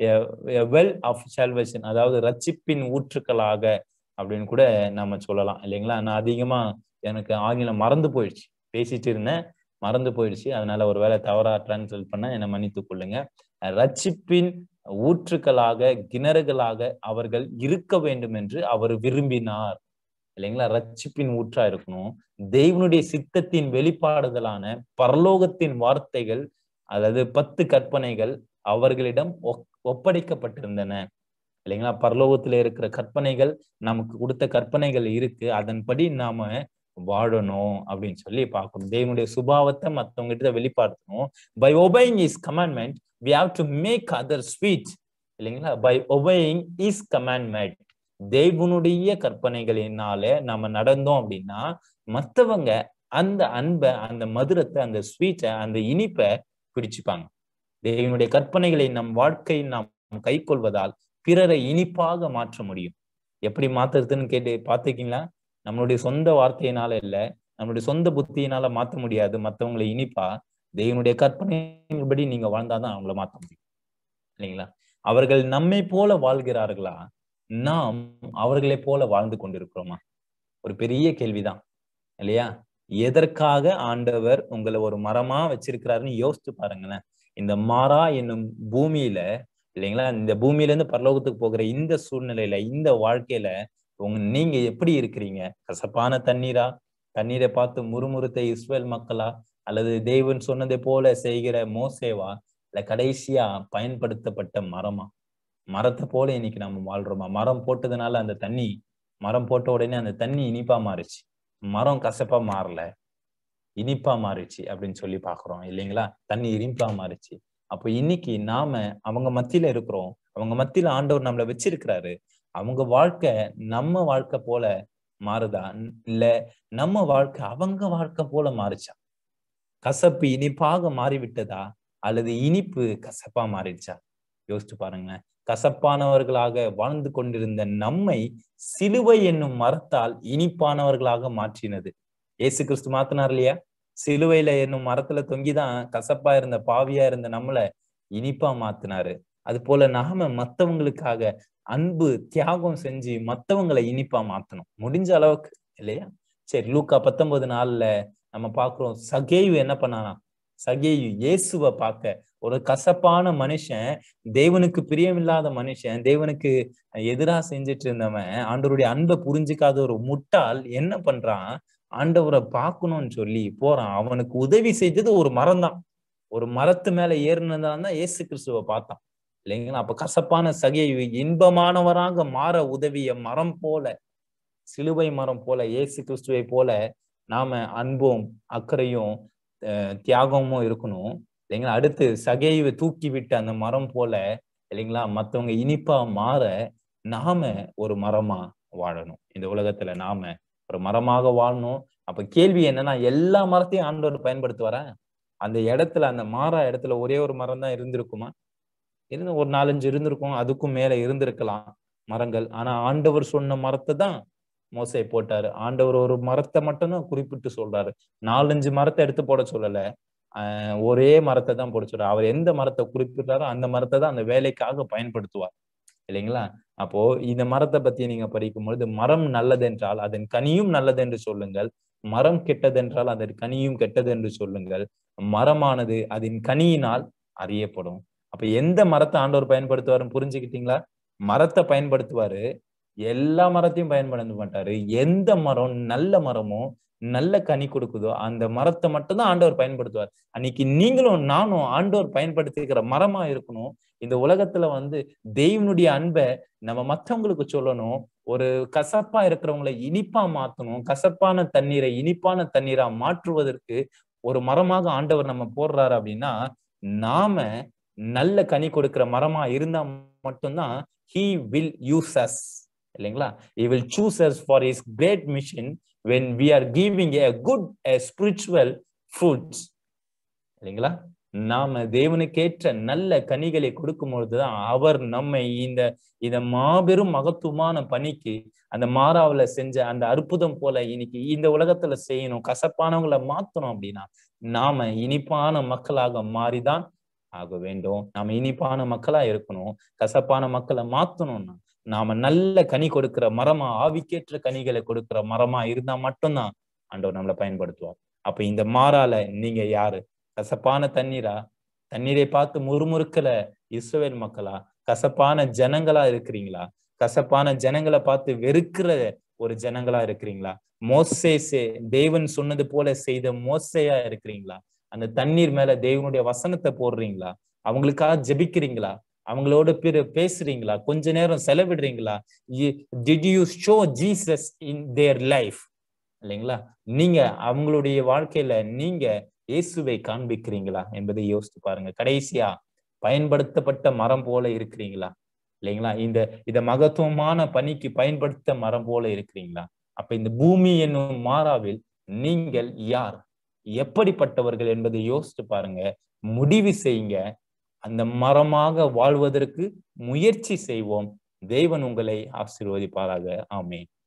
வெல் ஆஃப் ஷால்வேஷன் அதாவது ரட்சிப்பின் ஊற்றுக்களாக அப்படின்னு கூட நம்ம சொல்லலாம் இல்லைங்களா நான் அதிகமா எனக்கு ஆங்கிலம் மறந்து போயிடுச்சு பேசிட்டு இருந்தேன் மறந்து போயிடுச்சு அதனால ஒரு வேலை தவறா டிரான்ஸ்லேட் பண்ண என்னை மன்னித்து கொள்ளுங்க ரட்சிப்பின் ஊற்றுக்களாக கிணறுகளாக அவர்கள் இருக்க வேண்டும் என்று அவர் விரும்பினார் இல்லைங்களா ரட்சிப்பின் ஊற்றா இருக்கணும் தெய்வனுடைய சித்தத்தின் வெளிப்பாடுதலான பரலோகத்தின் வார்த்தைகள் அல்லது பத்து கற்பனைகள் அவர்களிடம் ஒப்படைக்கப்பட்டிருந்தன இல்லைங்களா பரலோகத்துல இருக்கிற கற்பனைகள் நமக்கு கொடுத்த கற்பனைகள் இருக்கு அதன்படி நாம வாழணும் அப்படின்னு சொல்லி பார்க்கணும் தேவனுடைய சுபாவத்தை மற்றவங்க கிட்ட வெளிப்படுத்தணும் by obeying his commandment we have to make other sweet இல்லைங்களா பை ஒபையிங் இஸ் கமாண்ட்மெண்ட் தேவனுடைய கற்பனைகளினால நம்ம நடந்தோம் அப்படின்னா மத்தவங்க அந்த அன்பை அந்த மதுரத்தை அந்த ஸ்வீட்டை அந்த இனிப்பை பிடிச்சுப்பாங்க தேவனுடைய கற்பனைகளை நம் வாழ்க்கையில் நாம் கை கொள்வதால் பிறரை இனிப்பாக மாற்ற முடியும் எப்படி மாத்துறதுன்னு கேட்டு பார்த்துருக்கீங்களா நம்மளுடைய சொந்த வார்த்தையினால இல்ல நம்மளுடைய சொந்த புத்தியினால மாற்ற முடியாது மற்றவங்களை இனிப்பா தெய்வனுடைய கற்பனைபடி நீங்க வாழ்ந்தாதான் அவங்கள மாற்ற முடியும் இல்லைங்களா அவர்கள் நம்மை போல வாழ்கிறார்களா நாம் அவர்களை போல வாழ்ந்து கொண்டிருக்கிறோமா ஒரு பெரிய கேள்விதான் இல்லையா எதற்காக ஆண்டவர் உங்களை ஒரு மரமா வச்சிருக்கிறாருன்னு யோசிச்சு பாருங்களேன் இந்த மாறா என்னும் பூமியில இல்லைங்களா இந்த பூமியில இருந்து பரலோகத்துக்கு போகிற இந்த சூழ்நிலையில இந்த வாழ்க்கையில உங்க நீங்க எப்படி இருக்கிறீங்க கசப்பான தண்ணீரா தண்ணீரை பார்த்து முறுமுறுத்த இஸ்ரேல் மக்களா அல்லது தேவன் சொன்னதை போல செய்கிற மோசேவா இல்ல கடைசியா பயன்படுத்தப்பட்ட மரமா மரத்தை போல இன்னைக்கு நம்ம வாழ்றோமா மரம் போட்டதுனால அந்த தண்ணி மரம் போட்ட உடனே அந்த தண்ணி இனிப்பா மாறுச்சு மரம் கசப்பா மாறல இனிப்பா மாறிச்சு அப்படின்னு சொல்லி பாக்குறோம் இல்லைங்களா தண்ணி இனிப்பா மாறிச்சு அப்போ இன்னைக்கு நாம அவங்க மத்தியில இருக்கிறோம் அவங்க மத்தியில ஆண்டவர் நம்மளை வச்சிருக்கிறாரு அவங்க வாழ்க்கை நம்ம வாழ்க்கை போல மாறுதா இல்ல நம்ம வாழ்க்கை அவங்க வாழ்க்கை போல மாறுச்சா கசப்பு இனிப்பாக மாறிவிட்டதா அல்லது இனிப்பு கசப்பா மாறிடுச்சா யோசிச்சு பாருங்களேன் கசப்பானவர்களாக வாழ்ந்து கொண்டிருந்த நம்மை சிலுவை என்னும் மரத்தால் இனிப்பானவர்களாக மாற்றினது ஏசு கிறிஸ்து மாத்தினார் இல்லையா சிலுவையில என்னும் மரத்துல தொங்கிதான் கசப்பா இருந்த பாவியா இருந்த நம்மள இனிப்பா மாத்தினாரு அது போல நாம மத்தவங்களுக்காக அன்பு தியாகம் செஞ்சு மத்தவங்களை இனிப்பா மாத்தணும் முடிஞ்ச அளவுக்கு இல்லையா சரி லூக்கா பத்தொன்பது நாள்ல நம்ம பாக்குறோம் சகேயு என்ன பண்ணானா சகேயு இயேசுவை பார்க்க ஒரு கசப்பான மனுஷன் தேவனுக்கு பிரியமில்லாத மனுஷன் தேவனுக்கு எதிரா செஞ்சுட்டு இருந்தவன் ஆண்டவருடைய அன்பை புரிஞ்சுக்காத ஒரு முட்டாள் என்ன பண்றான் ஆண்டவரை பார்க்கணும்னு சொல்லி போறான் அவனுக்கு உதவி செஞ்சது ஒரு மரம் தான் ஒரு மரத்து மேல ஏறினதான் தான் ஏசு கிறிஸ்துவ பார்த்தான் இல்லைங்களா அப்ப கசப்பான சகையை இன்பமானவராக மாற உதவிய மரம் போல சிலுவை மரம் போல ஏசு கிறிஸ்துவை போல நாம அன்பும் அக்கறையும் தியாகமும் இருக்கணும் இல்லைங்களா அடுத்து சகைவை தூக்கி விட்டு அந்த மரம் போல இல்லைங்களா மத்தவங்க இனிப்பா மாற நாம ஒரு மரமா வாழணும் இந்த உலகத்துல நாம ஒரு மரமாக வாழணும் அப்ப கேள்வி என்னன்னா எல்லா மரத்தையும் ஆண்டவர் பயன்படுத்துவார அந்த இடத்துல அந்த மாறா இடத்துல ஒரே ஒரு மரம் தான் இருந்திருக்குமா இருந்து ஒரு நாலஞ்சு இருந்திருக்கும் அதுக்கும் மேல இருந்திருக்கலாம் மரங்கள் ஆனா ஆண்டவர் சொன்ன மரத்தை தான் மோசை போட்டாரு ஆண்டவர் ஒரு மரத்தை மட்டும்தான் குறிப்பிட்டு சொல்றாரு நாலஞ்சு மரத்தை எடுத்து போட சொல்லல ஆஹ் ஒரே மரத்தை தான் போட சொல்றாரு அவர் எந்த மரத்தை குறிப்பிட்டாரோ அந்த மரத்தை தான் அந்த வேலைக்காக பயன்படுத்துவார் இல்லைங்களா அப்போ இந்த மரத்தை பத்தி நீங்க படிக்கும் பொழுது மரம் நல்லதென்றால் அதன் கனியும் நல்லது என்று சொல்லுங்கள் மரம் கெட்டதென்றால் அதன் கனியும் கெட்டது என்று சொல்லுங்கள் மரமானது அதன் கனியினால் அறியப்படும் அப்ப எந்த மரத்தை ஆண்டவர் பயன்படுத்துவாருன்னு புரிஞ்சுக்கிட்டீங்களா மரத்தை பயன்படுத்துவாரு எல்லா மரத்தையும் பயன்படுத்த மாட்டாரு எந்த மரம் நல்ல மரமோ நல்ல கனி கொடுக்குதோ அந்த மரத்தை மட்டும்தான் ஆண்டவர் பயன்படுத்துவார் அன்னைக்கு நீங்களும் நானும் ஆண்டவர் பயன்படுத்திக்கிற மரமா இருக்கணும் இந்த உலகத்துல வந்து தெய்வனுடைய அன்பை நம்ம மத்தவங்களுக்கு சொல்லணும் ஒரு கசப்பா இருக்கிறவங்களை இனிப்பா மாத்தணும் கசப்பான தண்ணீரை இனிப்பான தண்ணீரா மாற்றுவதற்கு ஒரு மரமாக ஆண்டவர் நம்ம போடுறாரு அப்படின்னா நாம நல்ல கனி கொடுக்கிற மரமா இருந்தா மட்டும்தான் ஹீ வில் யூஸ் அஸ் இல்லைங்களா he will choose us for his great mission when we are giving a good a spiritual fruits இல்லைங்களா நாம தேவனுக்கேற்ற நல்ல கனிகளை கொடுக்கும் பொழுதுதான் அவர் நம்மை இந்த இந்த மாபெரும் மகத்துவமான பணிக்கு அந்த மாறாவுல செஞ்ச அந்த அற்புதம் போல இன்னைக்கு இந்த உலகத்துல செய்யணும் கசப்பானவங்களை மாத்தணும் அப்படின்னா நாம இனிப்பான மக்களாக மாறிதான் ஆக வேண்டும் நாம இனிப்பான மக்களா இருக்கணும் கசப்பான மக்களை மாத்தணும்னா நாம நல்ல கனி கொடுக்கிற மரமா ஆவிக்கேற்ற கனிகளை கொடுக்கிற மரமா இருந்தா மட்டும்தான் ஆண்டவர் நம்மளை பயன்படுத்துவார் அப்ப இந்த மாறால நீங்க யாரு கசப்பான தண்ணீரா தண்ணீரை பார்த்து முறுமுறுக்கல இஸ்ரவேல் மக்களா கசப்பான ஜனங்களா இருக்கிறீங்களா கசப்பான ஜனங்களை பார்த்து வெறுக்கிற ஒரு ஜனங்களா இருக்கிறீங்களா மோசே தேவன் சொன்னது போல செய்த மோசையா இருக்கிறீங்களா அந்த தண்ணீர் மேல தேவனுடைய வசனத்தை போடுறீங்களா அவங்களுக்காக ஜெபிக்கிறீங்களா அவங்களோட பிற பேசுறீங்களா கொஞ்ச நேரம் செலவிடுறீங்களா did you show Jesus in their life இல்லைங்களா நீங்க அவங்களுடைய வாழ்க்கையில நீங்க இயேசுவை காண்பிக்கிறீங்களா என்பதை யோசித்து பாருங்க கடைசியா பயன்படுத்தப்பட்ட மரம் போல இருக்கிறீங்களா இல்லைங்களா இந்த இத மகத்துவமான பணிக்கு பயன்படுத்த மரம் போல இருக்கிறீங்களா அப்ப இந்த பூமி என்னும் மாறாவில் நீங்கள் யார் எப்படிப்பட்டவர்கள் என்பதை யோசித்து பாருங்க முடிவு செய்யுங்க அந்த மரமாக வாழ்வதற்கு முயற்சி செய்வோம் தேவன் உங்களை ஆசீர்வதிப்பாராக ஆமே